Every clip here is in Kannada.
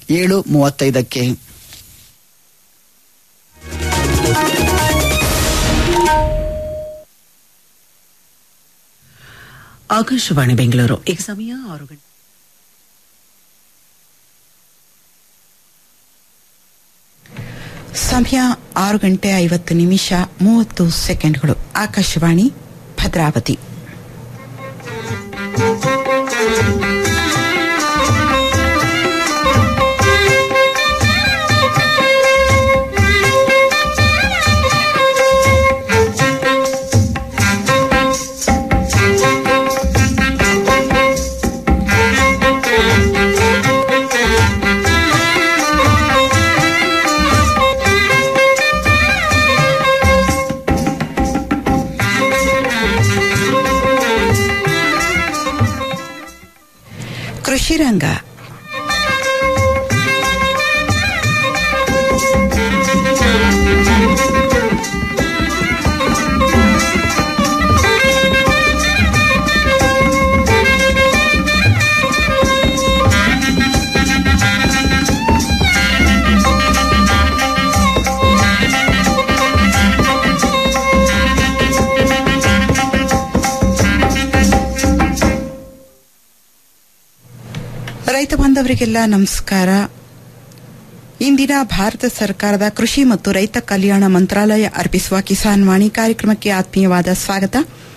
ಏಳು ಮೂವತ್ತೈದಕ್ಕೆ ಆಕಾಶವಾಣಿ ಬೆಂಗಳೂರು ಈಗ ಸಮಯ ಆರು ಗಂಟೆ ಸಮಯ ಆರು ಗಂಟೆ ಐವತ್ತು ನಿಮಿಷ ಮೂವತ್ತು ಸೆಕೆಂಡ್ಗಳು ಆಕಾಶವಾಣಿ ಭದ್ರಾವತಿ ಕೃಷಿ ರಂಗ ರೈತ ಬಾಂಧವರಿಗೆಲ್ಲ ನಮಸ್ಕಾರ ಇಂದಿನ ಭಾರತ ಸರ್ಕಾರದ ಕೃಷಿ ಮತ್ತು ರೈತ ಕಲ್ಯಾಣ ಮಂತ್ರಾಲಯ ಅರ್ಪಿಸುವ ಕಿಸಾನ್ ವಾಣಿ ಕಾರ್ಯಕ್ರಮಕ್ಕೆ ಆತ್ಮೀಯವಾದ ಸ್ವಾಗತ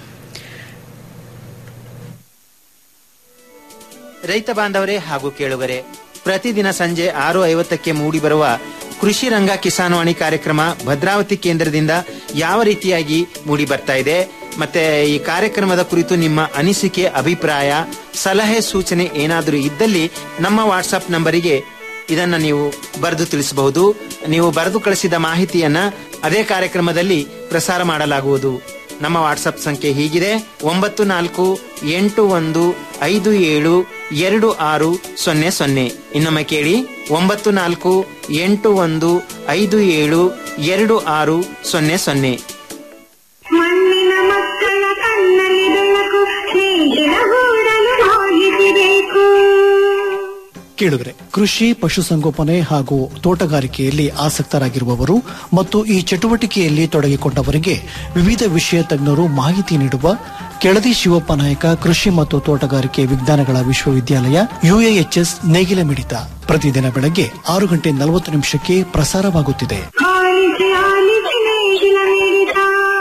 ರೈತ ಬಾಂಧವರೇ ಹಾಗೂ ಕೇಳುಗರೆ ಪ್ರತಿದಿನ ಸಂಜೆ ಆರು ಐವತ್ತಕ್ಕೆ ಮೂಡಿಬರುವ ಕೃಷಿ ರಂಗ ಕಿಸಾನ್ವಾಣಿ ಕಾರ್ಯಕ್ರಮ ಭದ್ರಾವತಿ ಕೇಂದ್ರದಿಂದ ಯಾವ ರೀತಿಯಾಗಿ ಮೂಡಿ ಬರ್ತಾ ಇದೆ ಮತ್ತೆ ಈ ಕಾರ್ಯಕ್ರಮದ ಕುರಿತು ನಿಮ್ಮ ಅನಿಸಿಕೆ ಅಭಿಪ್ರಾಯ ಸಲಹೆ ಸೂಚನೆ ಏನಾದರೂ ಇದ್ದಲ್ಲಿ ನಮ್ಮ ವಾಟ್ಸಪ್ ನಂಬರಿಗೆ ಇದನ್ನ ನೀವು ಬರೆದು ತಿಳಿಸಬಹುದು ನೀವು ಬರೆದು ಕಳಿಸಿದ ಮಾಹಿತಿಯನ್ನ ಅದೇ ಕಾರ್ಯಕ್ರಮದಲ್ಲಿ ಪ್ರಸಾರ ಮಾಡಲಾಗುವುದು ನಮ್ಮ ವಾಟ್ಸಪ್ ಸಂಖ್ಯೆ ಹೀಗಿದೆ ಒಂಬತ್ತು ನಾಲ್ಕು ಎಂಟು ಒಂದು ಐದು ಏಳು ಎರಡು ಆರು ಸೊನ್ನೆ ಸೊನ್ನೆ ಇನ್ನೊಮ್ಮೆ ಕೇಳಿ ಒಂಬತ್ತು ನಾಲ್ಕು ಎಂಟು ಒಂದು ಐದು ಏಳು ಎರಡು ಆರು ಸೊನ್ನೆ ಸೊನ್ನೆ ಮಣ್ಣಿನ ಮಕ್ಕಳ ಕಣ್ಣಲ್ಲಿ ಬೆಳಕು ಸ್ನೇಹಿತರ ಗೂಡಲು ಹೋಗಿಸಬೇಕು ಕೇಳಿದ್ರೆ ಕೃಷಿ ಪಶುಸಂಗೋಪನೆ ಹಾಗೂ ತೋಟಗಾರಿಕೆಯಲ್ಲಿ ಆಸಕ್ತರಾಗಿರುವವರು ಮತ್ತು ಈ ಚಟುವಟಿಕೆಯಲ್ಲಿ ತೊಡಗಿಕೊಂಡವರಿಗೆ ವಿವಿಧ ವಿಷಯ ತಜ್ಞರು ಮಾಹಿತಿ ನೀಡುವ ಕೆಳದಿ ಶಿವಪ್ಪ ನಾಯಕ ಕೃಷಿ ಮತ್ತು ತೋಟಗಾರಿಕೆ ವಿಜ್ಞಾನಗಳ ವಿಶ್ವವಿದ್ಯಾಲಯ ಯುಎಎಚ್ಎಸ್ ನೇಗಿಲ ಮಿಡಿತ ಪ್ರತಿದಿನ ಬೆಳಗ್ಗೆ ಆರು ಗಂಟೆ ನಲವತ್ತು ನಿಮಿಷಕ್ಕೆ ಪ್ರಸಾರವಾಗುತ್ತಿದೆ ಆಲಿಸಿ ಆಲಿಸಿ ನೇಗಿಲ ಮಿಡಿತ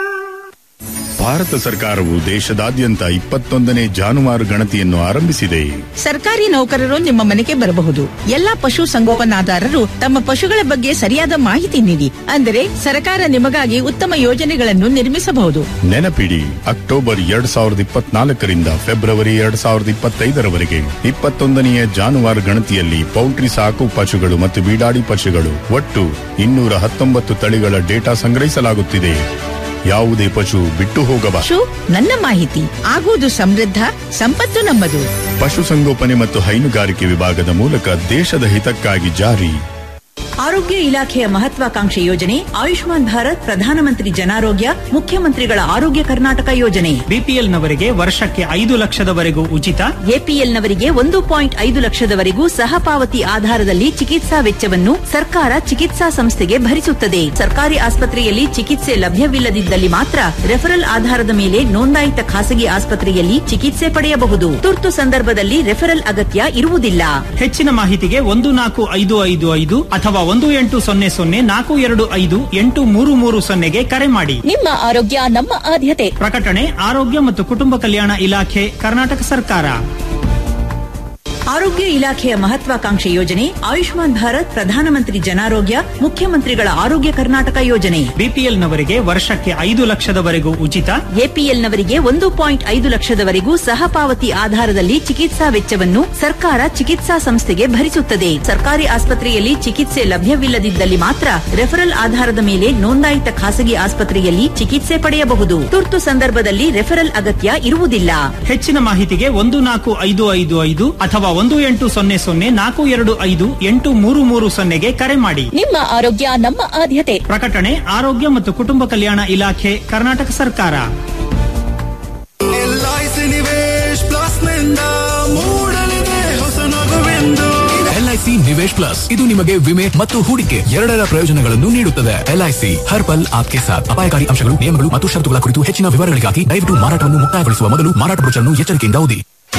ಭಾರತ ಸರ್ಕಾರವು ದೇಶದಾದ್ಯಂತ ಇಪ್ಪತ್ತೊಂದನೇ ಜಾನುವಾರು ಗಣತಿಯನ್ನು ಆರಂಭಿಸಿದೆ ಸರ್ಕಾರಿ ನೌಕರರು ನಿಮ್ಮ ಮನೆಗೆ ಬರಬಹುದು ಎಲ್ಲಾ ಪಶು ಸಂಗೋಪನಾದಾರರು ತಮ್ಮ ಪಶುಗಳ ಬಗ್ಗೆ ಸರಿಯಾದ ಮಾಹಿತಿ ನೀಡಿ ಅಂದರೆ ಸರ್ಕಾರ ನಿಮಗಾಗಿ ಉತ್ತಮ ಯೋಜನೆಗಳನ್ನು ನಿರ್ಮಿಸಬಹುದು ನೆನಪಿಡಿ ಅಕ್ಟೋಬರ್ ಎರಡ್ ಸಾವಿರದ ಇಪ್ಪತ್ನಾಲ್ಕರಿಂದ ಫೆಬ್ರವರಿ ಎರಡ್ ಸಾವಿರದ ಇಪ್ಪತ್ತೈದರವರೆಗೆ ಇಪ್ಪತ್ತೊಂದನೆಯ ಜಾನುವಾರು ಗಣತಿಯಲ್ಲಿ ಪೌಲ್ಟ್ರಿ ಸಾಕು ಪಶುಗಳು ಮತ್ತು ಬೀಡಾಡಿ ಪಶುಗಳು ಒಟ್ಟು ಇನ್ನೂರ ಹತ್ತೊಂಬತ್ತು ತಳಿಗಳ ಡೇಟಾ ಸಂಗ್ರಹಿಸಲಾಗುತ್ತಿದೆ ಯಾವುದೇ ಪಶು ಬಿಟ್ಟು ಹೋಗಬಾರದು ಪಶು ನನ್ನ ಮಾಹಿತಿ ಆಗುವುದು ಸಮೃದ್ಧ ಸಂಪತ್ತು ನಮ್ಮದು ಪಶುಸಂಗೋಪನೆ ಮತ್ತು ಹೈನುಗಾರಿಕೆ ವಿಭಾಗದ ಮೂಲಕ ದೇಶದ ಹಿತಕ್ಕಾಗಿ ಜಾರಿ ಆರೋಗ್ಯ ಇಲಾಖೆಯ ಮಹತ್ವಾಕಾಂಕ್ಷೆ ಯೋಜನೆ ಆಯುಷ್ಮಾನ್ ಭಾರತ್ ಪ್ರಧಾನಮಂತ್ರಿ ಜನಾರೋಗ್ಯ ಮುಖ್ಯಮಂತ್ರಿಗಳ ಆರೋಗ್ಯ ಕರ್ನಾಟಕ ಯೋಜನೆ ಬಿಪಿಎಲ್ನವರಿಗೆ ವರ್ಷಕ್ಕೆ ಐದು ಲಕ್ಷದವರೆಗೂ ಉಚಿತ ಎಪಿಎಲ್ನವರಿಗೆ ಒಂದು ಪಾಯಿಂಟ್ ಐದು ಲಕ್ಷದವರೆಗೂ ಸಹ ಪಾವತಿ ಆಧಾರದಲ್ಲಿ ಚಿಕಿತ್ಸಾ ವೆಚ್ಚವನ್ನು ಸರ್ಕಾರ ಚಿಕಿತ್ಸಾ ಸಂಸ್ಥೆಗೆ ಭರಿಸುತ್ತದೆ ಸರ್ಕಾರಿ ಆಸ್ಪತ್ರೆಯಲ್ಲಿ ಚಿಕಿತ್ಸೆ ಲಭ್ಯವಿಲ್ಲದಿದ್ದಲ್ಲಿ ಮಾತ್ರ ರೆಫರಲ್ ಆಧಾರದ ಮೇಲೆ ನೋಂದಾಯಿತ ಖಾಸಗಿ ಆಸ್ಪತ್ರೆಯಲ್ಲಿ ಚಿಕಿತ್ಸೆ ಪಡೆಯಬಹುದು ತುರ್ತು ಸಂದರ್ಭದಲ್ಲಿ ರೆಫರಲ್ ಅಗತ್ಯ ಇರುವುದಿಲ್ಲ ಹೆಚ್ಚಿನ ಮಾಹಿತಿಗೆ ಒಂದು ನಾಲ್ಕು ಐದು ಐದು ಐದು ಅಥವಾ ಒಂದು ಎಂಟು ಸೊನ್ನೆ ಸೊನ್ನೆ ನಾಲ್ಕು ಎರಡು ಐದು ಎಂಟು ಮೂರು ಮೂರು ಸೊನ್ನೆಗೆ ಕರೆ ಮಾಡಿ ನಿಮ್ಮ ಆರೋಗ್ಯ ನಮ್ಮ ಆದ್ಯತೆ ಪ್ರಕಟಣೆ ಆರೋಗ್ಯ ಮತ್ತು ಕುಟುಂಬ ಕಲ್ಯಾಣ ಇಲಾಖೆ ಕರ್ನಾಟಕ ಸರ್ಕಾರ ಆರೋಗ್ಯ ಇಲಾಖೆಯ ಮಹತ್ವಾಕಾಂಕ್ಷೆ ಯೋಜನೆ ಆಯುಷ್ಮಾನ್ ಭಾರತ್ ಪ್ರಧಾನಮಂತ್ರಿ ಜನಾರೋಗ್ಯ ಮುಖ್ಯಮಂತ್ರಿಗಳ ಆರೋಗ್ಯ ಕರ್ನಾಟಕ ಯೋಜನೆ ಬಿಪಿಎಲ್ನವರಿಗೆ ವರ್ಷಕ್ಕೆ ಐದು ಲಕ್ಷದವರೆಗೂ ಉಚಿತ ಎಪಿಎಲ್ನವರಿಗೆ ಒಂದು ಪಾಯಿಂಟ್ ಐದು ಲಕ್ಷದವರೆಗೂ ಸಹ ಪಾವತಿ ಆಧಾರದಲ್ಲಿ ಚಿಕಿತ್ಸಾ ವೆಚ್ಚವನ್ನು ಸರ್ಕಾರ ಚಿಕಿತ್ಸಾ ಸಂಸ್ಥೆಗೆ ಭರಿಸುತ್ತದೆ ಸರ್ಕಾರಿ ಆಸ್ಪತ್ರೆಯಲ್ಲಿ ಚಿಕಿತ್ಸೆ ಲಭ್ಯವಿಲ್ಲದಿದ್ದಲ್ಲಿ ಮಾತ್ರ ರೆಫರಲ್ ಆಧಾರದ ಮೇಲೆ ನೋಂದಾಯಿತ ಖಾಸಗಿ ಆಸ್ಪತ್ರೆಯಲ್ಲಿ ಚಿಕಿತ್ಸೆ ಪಡೆಯಬಹುದು ತುರ್ತು ಸಂದರ್ಭದಲ್ಲಿ ರೆಫರಲ್ ಅಗತ್ಯ ಇರುವುದಿಲ್ಲ ಹೆಚ್ಚಿನ ಮಾಹಿತಿಗೆ ಒಂದು ನಾಲ್ಕು ಐದು ಐದು ಐದು ಅಥವಾ ಒಂದು ಎಂಟು ಸೊನ್ನೆ ಸೊನ್ನೆ ನಾಲ್ಕು ಎರಡು ಐದು ಎಂಟು ಮೂರು ಮೂರು ಸೊನ್ನೆಗೆ ಕರೆ ಮಾಡಿ ನಿಮ್ಮ ಆರೋಗ್ಯ ನಮ್ಮ ಆದ್ಯತೆ ಪ್ರಕಟಣೆ ಆರೋಗ್ಯ ಮತ್ತು ಕುಟುಂಬ ಕಲ್ಯಾಣ ಇಲಾಖೆ ಕರ್ನಾಟಕ ಸರ್ಕಾರ ಎಲ್ಐಸಿ ನಿವೇಶ್ ಪ್ಲಸ್ ನಿಂದ ಮೂಡಲಿದೆ ಹೊಸ ನಗುವೆಂದು ಎಲ್ಐಸಿ ನಿವೇಶ್ ಪ್ಲಸ್ ಇದು ನಿಮಗೆ ವಿಮೆ ಮತ್ತು ಹೂಡಿಕೆ ಎರಡರ ಪ್ರಯೋಜನಗಳನ್ನು ನೀಡುತ್ತದೆ ಎಲ್ಐಸಿ ಹರ್ ಪಲ್ ಆಪ್ಕೆ ಸಾಥ್ ಅಪಾಯಕಾರಿ ಅಂಶಗಳು ನಿಯಮಗಳು ಮತ್ತು ಷರತ್ತುಗಳ ಕುರಿತು ಹೆಚ್ಚಿನ ವಿವರಗಳಿಗಾಗಿ ದಯವಿಟ್ಟು ಮಾರಾಟವನ್ನು ಮುಕ್ತಾಯಗೊಳಿಸುವ ಮೊದಲು ಮಾರಾಟ ಬ್ರೋಚರ್ನ್ನು ಎಚ್ಚರಿಕೆಯಿಂದ ಓದಿ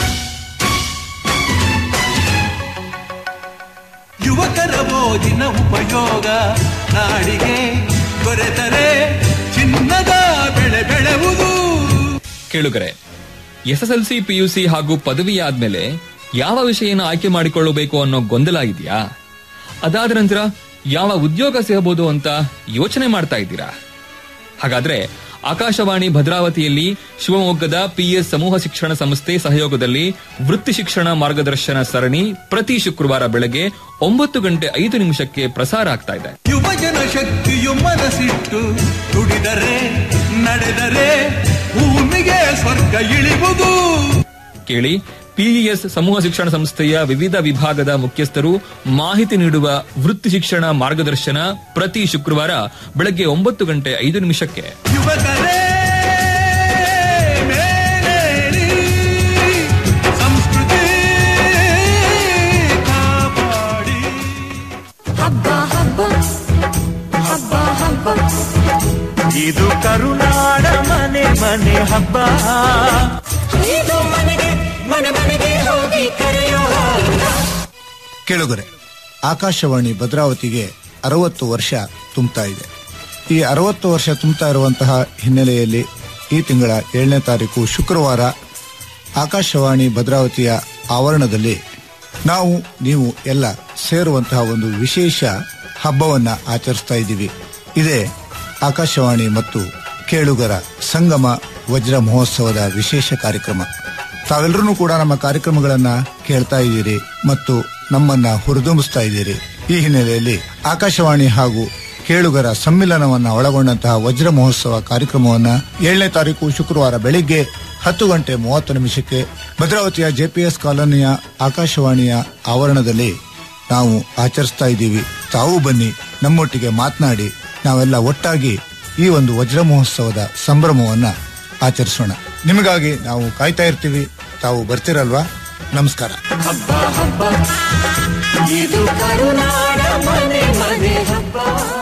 ಯುವಕರ ಓದಿನ ಉಪಯೋಗ ನಾಡಿಗೆ ದೊರೆತರೆ ಚಿನ್ನದ ಬೆಳೆ ಬೆಳೆಯುವುದು ಕೇಳುಗರೆ ಎಸ್ಎಸ್ಎಲ್ಸಿ ಪಿಯುಸಿ ಹಾಗೂ ಪದವಿ ಆದ್ಮೇಲೆ ಯಾವ ವಿಷಯನ ಆಯ್ಕೆ ಮಾಡಿಕೊಳ್ಳಬೇಕು ಅನ್ನೋ ಗೊಂದಲ ಇದೆಯಾ ಅದಾದ ನಂತರ ಯಾವ ಉದ್ಯೋಗ ಸಿಗಬಹುದು ಅಂತ ಯೋಚನೆ ಮಾಡ್ತಾ ಇದ್ದೀರಾ ಹಾಗಾದ್ರೆ ಆಕಾಶವಾಣಿ ಭದ್ರಾವತಿಯಲ್ಲಿ ಶಿವಮೊಗ್ಗದ ಪಿಎಸ್ ಸಮೂಹ ಶಿಕ್ಷಣ ಸಂಸ್ಥೆ ಸಹಯೋಗದಲ್ಲಿ ವೃತ್ತಿ ಶಿಕ್ಷಣ ಮಾರ್ಗದರ್ಶನ ಸರಣಿ ಪ್ರತಿ ಶುಕ್ರವಾರ ಬೆಳಗ್ಗೆ ಒಂಬತ್ತು ಗಂಟೆ ಐದು ನಿಮಿಷಕ್ಕೆ ಪ್ರಸಾರ ಆಗ್ತಾ ಇದೆ ಯುವಜನ ಶಕ್ತಿಯು ಮನಸ್ಸಿಟ್ಟು ದುಡಿದರೆ ನಡೆದರೆ ಭೂಮಿಗೆ ಸ್ವರ್ಗ ಇಳಿವುದು ಕೇಳಿ ಪಿಇಎಸ್ ಸಮೂಹ ಶಿಕ್ಷಣ ಸಂಸ್ಥೆಯ ವಿವಿಧ ವಿಭಾಗದ ಮುಖ್ಯಸ್ಥರು ಮಾಹಿತಿ ನೀಡುವ ವೃತ್ತಿ ಶಿಕ್ಷಣ ಮಾರ್ಗದರ್ಶನ ಪ್ರತಿ ಶುಕ್ರವಾರ ಬೆಳಗ್ಗೆ ಒಂಬತ್ತು ಗಂಟೆ ಐದು ನಿಮಿಷಕ್ಕೆ ಯುವಕರೇ ಮೇಲೇಳಿ ಸಂಸ್ಕೃತಿ ಕಾಪಾಡಿ ಹಬ್ಬ ಹಬ್ಬ ಹಬ್ಬ ಹಬ್ಬ ಇದು ಕರುನಾಡ ಮನೆ ಮನೆ ಹಬ್ಬ ಇದು ಮನೆಗೆ ಮನೆ ಮನೆಗೆ ಹೋಗಿ ಕರೆಯೋ ಕೇಳುಗರೆ ಆಕಾಶವಾಣಿ ಭದ್ರಾವತಿಗೆ ಅರವತ್ತು ವರ್ಷ ತುಂಬುತ್ತಾ ಇದೆ ಈ ಅರವತ್ತು ವರ್ಷ ತುಂಬುತ್ತಾ ಇರುವಂತಹ ಹಿನ್ನೆಲೆಯಲ್ಲಿ ಈ ತಿಂಗಳ ಏಳನೇ ತಾರೀಕು ಶುಕ್ರವಾರ ಆಕಾಶವಾಣಿ ಭದ್ರಾವತಿಯ ಆವರಣದಲ್ಲಿ ನಾವು ನೀವು ಎಲ್ಲ ಸೇರುವಂತಹ ಒಂದು ವಿಶೇಷ ಹಬ್ಬವನ್ನ ಆಚರಿಸ್ತಾ ಇದ್ದೀವಿ ಇದೇ ಆಕಾಶವಾಣಿ ಮತ್ತು ಕೇಳುಗರ ಸಂಗಮ ವಜ್ರ ಮಹೋತ್ಸವದ ವಿಶೇಷ ಕಾರ್ಯಕ್ರಮ ತಾವೆಲ್ಲರೂ ಕೂಡ ನಮ್ಮ ಕಾರ್ಯಕ್ರಮಗಳನ್ನ ಕೇಳ್ತಾ ಇದ್ದೀರಿ ಮತ್ತು ನಮ್ಮನ್ನ ಹುರಿದುಂಬಿಸ್ತಾ ಇದ್ದೀರಿ ಈ ಹಿನ್ನೆಲೆಯಲ್ಲಿ ಆಕಾಶವಾಣಿ ಹಾಗೂ ಕೇಳುಗರ ಸಮ್ಮಿಲನವನ್ನ ಒಳಗೊಂಡಂತಹ ವಜ್ರ ಮಹೋತ್ಸವ ಕಾರ್ಯಕ್ರಮವನ್ನ ಏಳನೇ ತಾರೀಕು ಶುಕ್ರವಾರ ಬೆಳಿಗ್ಗೆ ಹತ್ತು ಗಂಟೆ ಮೂವತ್ತು ನಿಮಿಷಕ್ಕೆ ಭದ್ರಾವತಿಯ ಜೆಪಿಎಸ್ ಕಾಲೋನಿಯ ಆಕಾಶವಾಣಿಯ ಆವರಣದಲ್ಲಿ ನಾವು ಆಚರಿಸ್ತಾ ಇದ್ದೀವಿ ತಾವು ಬನ್ನಿ ನಮ್ಮೊಟ್ಟಿಗೆ ಮಾತನಾಡಿ ನಾವೆಲ್ಲ ಒಟ್ಟಾಗಿ ಈ ಒಂದು ವಜ್ರ ಮಹೋತ್ಸವದ ಸಂಭ್ರಮವನ್ನ ಆಚರಿಸೋಣ ನಿಮಗಾಗಿ ನಾವು ಕಾಯ್ತಾ ಇರ್ತೀವಿ ತಾವು ಬರ್ತಿರಲ್ವಾ ನಮಸ್ಕಾರ ಹಬ್ಬ ಹಬ್ಬ ಇದು ಕರುನಾಡ ಮನೆ ಮನೆ ಹಬ್ಬ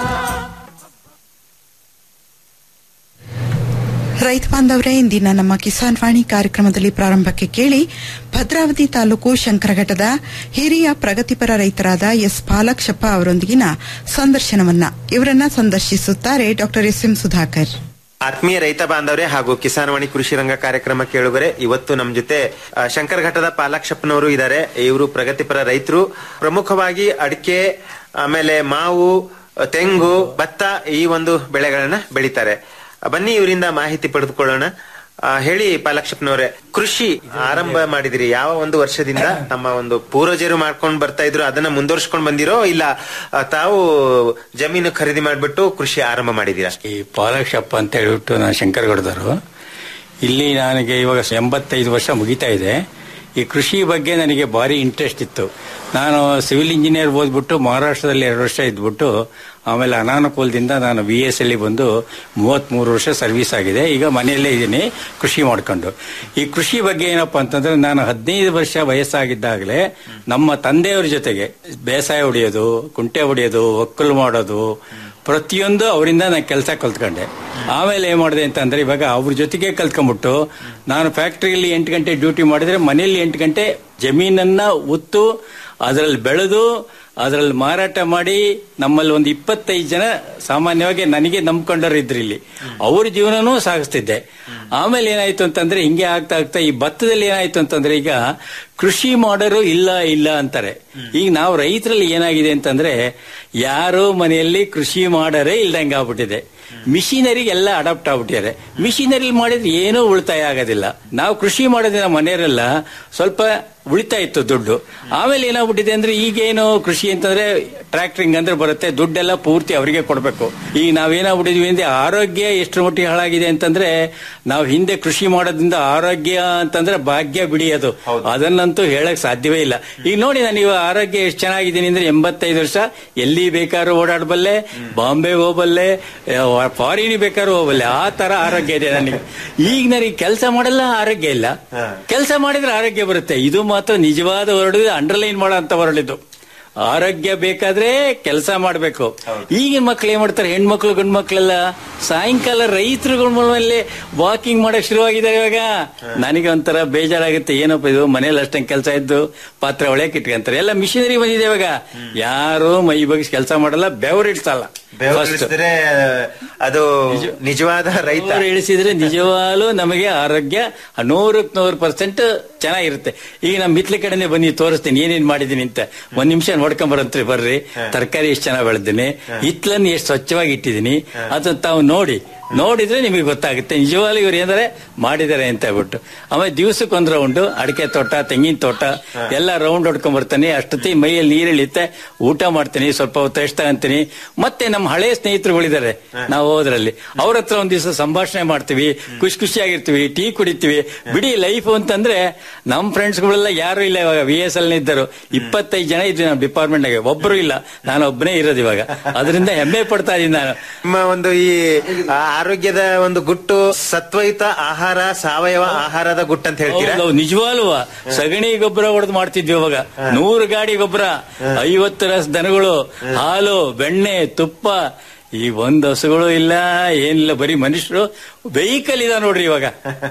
ರೈತ ಬಾಂಧವರೇ ಇಂದಿನ ನಮ್ಮ ಕಿಸಾನ್ ವಾಣಿ ಕಾರ್ಯಕ್ರಮದಲ್ಲಿ ಪ್ರಾರಂಭಕ್ಕೆ ಕೇಳಿ ಭದ್ರಾವತಿ ತಾಲೂಕು ಶಂಕರಘಟ್ಟದ ಹಿರಿಯ ಪ್ರಗತಿಪರ ರೈತರಾದ ಎಸ್ ಪಾಲಕ್ಷಪ್ಪ ಅವರೊಂದಿಗಿನ ಸಂದರ್ಶನವನ್ನ ಇವರನ್ನ ಸಂದರ್ಶಿಸುತ್ತಾರೆ ಡಾಕ್ಟರ್ ಎಸ್ ಎಂ ಸುಧಾಕರ್ ಆತ್ಮೀಯ ರೈತ ಬಾಂಧವರೇ ಹಾಗೂ ಕಿಸಾನ್ವಾಣಿ ಕೃಷಿ ರಂಗ ಕಾರ್ಯಕ್ರಮ ಕೇಳುಗರೆ ಇವತ್ತು ನಮ್ಮ ಜೊತೆ ಆ, ಶಂಕರಘಟ್ಟದ ಪಾಲಾಕ್ಷಪ್ಪನವರು ಇದ್ದಾರೆ ಇವರು ಪ್ರಗತಿಪರ ರೈತರು ಪ್ರಮುಖವಾಗಿ ಅಡಿಕೆ ಆಮೇಲೆ ಮಾವು ತೆಂಗು ಭತ್ತ ಈ ಒಂದು ಬೆಳೆಗಳನ್ನ ಬೆಳಿತಾರೆ ಬನ್ನಿ ಇವರಿಂದ ಮಾಹಿತಿ ಪಡೆದುಕೊಳ್ಳೋಣ ಆ, ಹೇಳಿ ಪಾಲಾಕ್ಷಪ್ಪನವರೇ ಕೃಷಿ ಆರಂಭ ಮಾಡಿದಿರಿ ಯಾವ ಒಂದು ವರ್ಷದಿಂದ ನಮ್ಮ ಒಂದು ಪೂರ್ವಜರು ಮಾಡ್ಕೊಂಡು ಬರ್ತಾ ಇದ್ರು ಅದನ್ನ ಮುಂದುವರ್ಸ್ಕೊಂಡ್ ಬಂದಿರೋ ಇಲ್ಲ ಆ, ತಾವು ಜಮೀನು ಖರೀದಿ ಮಾಡ್ಬಿಟ್ಟು ಕೃಷಿ ಆರಂಭ ಮಾಡಿದೀರಾ ಈ ಪಾಲಕ್ಷಪ್ಪ ಅಂತ ಹೇಳ್ಬಿಟ್ಟು ನಾನು ಶಂಕರಗೌಡದವರು ಇಲ್ಲಿ ನನಗೆ ಇವಾಗ ಎಂಬತ್ತೈದು ವರ್ಷ ಮುಗಿತಾ ಇದೆ ಈ ಕೃಷಿ ಬಗ್ಗೆ ನನಗೆ ಭಾರಿ ಇಂಟ್ರೆಸ್ಟ್ ಇತ್ತು ನಾನು ಸಿವಿಲ್ ಇಂಜಿನಿಯರ್ ಓದ್ಬಿಟ್ಟು ಮಹಾರಾಷ್ಟ್ರದಲ್ಲಿ ಎರಡು ವರ್ಷ ಇದ್ಬಿಟ್ಟು ಆಮೇಲೆ ಅನಾನುಕೂಲದಿಂದ ನಾನು ಬಿ ಎಸ್ ಅಲ್ಲಿ ಬಂದು ಮೂವತ್ಮೂರು ವರ್ಷ ಸರ್ವಿಸ್ ಆಗಿದೆ ಈಗ ಮನೆಯಲ್ಲೇ ಇದ್ದೀನಿ ಕೃಷಿ ಮಾಡ್ಕೊಂಡು ಈ ಕೃಷಿ ಬಗ್ಗೆ ಏನಪ್ಪಾ ಅಂತಂದ್ರೆ ನಾನು ಹದಿನೈದು ವರ್ಷ ವಯಸ್ಸಾಗಿದ್ದಾಗಲೇ ನಮ್ಮ ತಂದೆಯವ್ರ ಜೊತೆಗೆ ಬೇಸಾಯ ಹೊಡೆಯೋದು ಕುಂಟೆ ಹೊಡೆಯೋದು ಒಕ್ಕಲು ಮಾಡೋದು ಪ್ರತಿಯೊಂದು ಅವರಿಂದ ನಾನು ಕೆಲಸ ಕಲ್ತ್ಕೊಂಡೆ ಆಮೇಲೆ ಏನ್ ಮಾಡಿದೆ ಅಂತಂದ್ರೆ ಇವಾಗ ಅವ್ರ ಜೊತೆಗೆ ಕಲ್ತ್ಕೊಂಡ್ಬಿಟ್ಟು ನಾನು ಫ್ಯಾಕ್ಟ್ರಿಯಲ್ಲಿ ಎಂಟು ಗಂಟೆ ಡ್ಯೂಟಿ ಮಾಡಿದ್ರೆ ಮನೆಯಲ್ಲಿ ಎಂಟು ಗಂಟೆ ಜಮೀನನ್ನ ಉತ್ತು ಅದರಲ್ಲಿ ಬೆಳೆದು ಅದರಲ್ಲಿ ಮಾರಾಟ ಮಾಡಿ ನಮ್ಮಲ್ಲಿ ಒಂದು ಇಪ್ಪತ್ತೈದು ಜನ ಸಾಮಾನ್ಯವಾಗಿ ನನಗೆ ನಂಬ್ಕೊಂಡವ್ರು ಇದ್ರು ಇಲ್ಲಿ ಅವ್ರ ಜೀವನನೂ ಸಾಗಿಸ್ತಿದ್ದೆ ಆಮೇಲೆ ಏನಾಯ್ತು ಅಂತಂದ್ರೆ ಹಿಂಗೆ ಆಗ್ತಾ ಆಗ್ತಾ ಈ ಭತ್ತದಲ್ಲಿ ಏನಾಯ್ತು ಅಂತಂದ್ರೆ ಈಗ ಕೃಷಿ ಮಾಡೋರು ಇಲ್ಲ ಇಲ್ಲ ಅಂತಾರೆ ಈಗ ನಾವು ರೈತರಲ್ಲಿ ಏನಾಗಿದೆ ಅಂತಂದ್ರೆ ಯಾರು ಮನೆಯಲ್ಲಿ ಕೃಷಿ ಮಾಡರೇ ಇಲ್ದಂಗೆ ಆಗ್ಬಿಟ್ಟಿದೆ ಮಿಷಿನರಿಗೆ ಎಲ್ಲ ಅಡಾಪ್ಟ್ ಆಗ್ಬಿಟ್ಟಿದ್ದಾರೆ ಮಿಷಿನರಿ ಮಾಡಿದ್ರೆ ಏನೂ ಉಳಿತಾಯ ಆಗೋದಿಲ್ಲ ನಾವು ಕೃಷಿ ಮಾಡೋದ್ರಿಂದ ಮನೆಯವರೆಲ್ಲ ಸ್ವಲ್ಪ ಉಳಿತಾಯ ಇತ್ತು ದುಡ್ಡು ಆಮೇಲೆ ಏನಾಗ್ಬಿಟ್ಟಿದೆ ಅಂದ್ರೆ ಈಗೇನು ಕೃಷಿ ಅಂತಂದ್ರೆ ಟ್ರ್ಯಾಕ್ಟರಿಂಗ್ ಅಂದ್ರೆ ಬರುತ್ತೆ ದುಡ್ಡೆಲ್ಲ ಪೂರ್ತಿ ಅವರಿಗೆ ಕೊಡಬೇಕು ಈಗ ನಾವೇನಾಗ್ಬಿಟ್ಟಿದ್ವಿ ಅಂದ್ರೆ ಆರೋಗ್ಯ ಎಷ್ಟು ಮಟ್ಟಿಗೆ ಹಾಳಾಗಿದೆ ಅಂತಂದ್ರೆ ನಾವು ಹಿಂದೆ ಕೃಷಿ ಮಾಡೋದ್ರಿಂದ ಆರೋಗ್ಯ ಅಂತಂದ್ರೆ ಭಾಗ್ಯ ಬಿಡಿ ಅದು ಅದನ್ನಂತೂ ಹೇಳಕ್ ಸಾಧ್ಯವೇ ಇಲ್ಲ ಈಗ ನೋಡಿ ನಾನು ಇವಾಗ ಆರೋಗ್ಯ ಎಷ್ಟು ಚೆನ್ನಾಗಿದ್ದೀನಿ ಅಂದ್ರೆ ಎಂಬತ್ತೈದು ವರ್ಷ ಎಲ್ಲಿ ಬೇಕಾದ್ರೂ ಓಡಾಡಬಲ್ಲೆ ಬಾಂಬೆ ಹೋಗಬಲ್ಲೆ ಫಾರಿನ್ ಬೇಕಾದ್ರೂ ಹೋಗಬಲ್ಲೆ ಆ ತರ ಆರೋಗ್ಯ ಇದೆ ನನಗೆ ಈಗ ನನಗೆ ಕೆಲಸ ಮಾಡಲ್ಲ ಆರೋಗ್ಯ ಇಲ್ಲ ಕೆಲಸ ಮಾಡಿದ್ರೆ ಆರೋಗ್ಯ ಬರುತ್ತೆ ಇದು ಮಾತ್ರ ನಿಜವಾದ ಹೊರಡು ಅಂಡರ್ಲೈನ್ ಮಾಡೋ ಅಂತ ಹೊರಳಿದ್ದು ಆರೋಗ್ಯ ಬೇಕಾದ್ರೆ ಕೆಲಸ ಮಾಡ್ಬೇಕು ಈಗಿನ ಮಕ್ಳು ಏನ್ ಮಾಡ್ತಾರೆ ಹೆಣ್ಮಕ್ಳು ಗಂಡು ಮಕ್ಳೆಲ್ಲ ಸಾಯಂಕಾಲ ರೈತರುಗಳ ಮೇಲೆ ವಾಕಿಂಗ್ ಮಾಡಕ್ ಶುರುವಾಗಿದ್ದಾರೆ ಇವಾಗ ನನಗೆ ಒಂಥರ ಬೇಜಾರಾಗುತ್ತೆ ಏನಪ್ಪ ಇದು ಮನೇಲಿ ಅಷ್ಟಂಗ್ ಕೆಲಸ ಇದ್ದು ಪಾತ್ರೆ ಒಳಗೆ ಇಟ್ಕೊಂತಾರೆ ಎಲ್ಲ ಮಿಷಿನರಿ ಬಂದಿದೆ ಇವಾಗ ಯಾರು ಮೈ ಬಗ್ಗಿಸಿ ಕೆಲಸ ಮಾಡಲ್ಲ ಬೆವರಿಡ್ಸಲ್ಲ ಬೆವರಿಸಿದ್ರೆ ಅದು ನಿಜವಾದ ರೈತ ಬೆವರು ಇಳಿಸಿದ್ರೆ ನಿಜವಾಗ್ಲೂ ನಮಗೆ ಆರೋಗ್ಯ ನೂರಕ್ಕೆ ನೂರು ಪರ್ಸೆಂಟ್ ಚೆನ್ನಾಗಿರುತ್ತೆ ಈಗ ನಮ್ಮ ಮಿತ್ಲ ಕಡೆನೆ ಬನ್ನಿ ತೋರಿಸ್ತೀನಿ ಏನೇನ್ ಮಾಡಿದೀನಿ ಅಂತ ಒಂದ್ ನಿಮಿಷ ನೋಡ್ಕೊಂಡ್ ಬರಂತ್ರಿ ಬರ್ರಿ ತರಕಾರಿ ಎಷ್ಟು ಚೆನ್ನಾಗಿ ಬೆಳೆದಿನಿ ಹಿತ್ಲನ್ನು ಎಷ್ಟು ಸ್ವಚ್ಛವಾಗಿ ಇಟ್ಟಿದ್ದೀನಿ ಅದನ್ನ ತಾವು ನೋಡಿ ನೋಡಿದ್ರೆ ನಿಮಗೆ ಗೊತ್ತಾಗುತ್ತೆ ನಿಜವಾಗ್ಲೂ ಇವ್ರು ಏನಂದ್ರೆ ಮಾಡಿದ್ದಾರೆ ಅಂತ ಹೇಳ್ಬಿಟ್ಟು ಆಮೇಲೆ ದಿವಸಕ್ಕೆ ಒಂದ್ ರೌಂಡ್ ಅಡಿಕೆ ತೋಟ ತೆಂಗಿನ ತೋಟ ಎಲ್ಲ ರೌಂಡ್ ಹೊಡ್ಕೊಂಡ್ ಬರ್ತಾನೆ ಅಷ್ಟೊತ್ತಿ ಮೈಯಲ್ಲಿ ನೀರು ಇಳಿಯುತ್ತೆ ಊಟ ಮಾಡ್ತೀನಿ ಸ್ವಲ್ಪ ಹೊತ್ತು ರೆಸ್ಟ್ ತಗೊಂತೀನಿ ಮತ್ತೆ ನಮ್ಮ ಹಳೆ ಸ್ನೇಹಿತರುಗಳಿದ್ದಾರೆ ನಾವು ಹೋದ್ರಲ್ಲಿ ಅವ್ರ ಹತ್ರ ಒಂದ್ ದಿವಸ ಸಂಭಾಷಣೆ ಮಾಡ್ತೀವಿ ಖುಷಿ ಖುಷಿಯಾಗಿರ್ತೀವಿ ಟೀ ಕುಡಿತೀವಿ ಬಿಡಿ ಲೈಫ್ ಅಂತಂದ್ರೆ ನಮ್ ಫ್ರೆಂಡ್ಸ್ಗಳೆಲ್ಲ ಯಾರು ಇಲ್ಲ ಇವಾಗ ವಿ ಎಸ್ ಎಲ್ ಇದ್ದರು ಇಪ್ಪತ್ತೈದು ಜನ ಇದ್ವಿ ನಮ್ಮ ಡಿಪಾರ್ಟ್ಮೆಂಟ್ ಆಗಿ ಒಬ್ರು ಇಲ್ಲ ನಾನು ಒಬ್ಬನೇ ಇರೋದು ಇವಾಗ ಅದರಿಂದ ಹೆಮ್ಮೆ ಪಡ್ತಾ ಇದೀನಿ ನಾನು ನಿಮ್ಮ ಒಂದು ಈ ಆ, ಆರೋಗ್ಯದ ಒಂದು ಗುಟ್ಟು ಸತ್ವಯುತ ಆಹಾರ ಸಾವಯವ ಆಹಾರದ ಗುಟ್ಟು ಅಂತ ಹೇಳ್ತೀರಾ ಹೌದು, ನಿಜವಾಗ್ಲೂ ಸಗಣಿ ಗೊಬ್ಬರ ಹೊಡೆದು ಮಾಡ್ತಿದ್ವಿ ಅವಾಗ ನೂರು ಗಾಡಿ ಗೊಬ್ಬರ ಐವತ್ತು ರಸ್ ದನಗಳು ಹಾಲು ಬೆಣ್ಣೆ ತುಪ್ಪ ಈ ಒಂದ್ ಹಸುಗಳು ಇಲ್ಲ ಏನಿಲ್ಲ ಬರೀ ಮನುಷ್ಯರು ವೆಹಿಕಲ್ ಇದ ನೋಡ್ರಿ ಇವಾಗ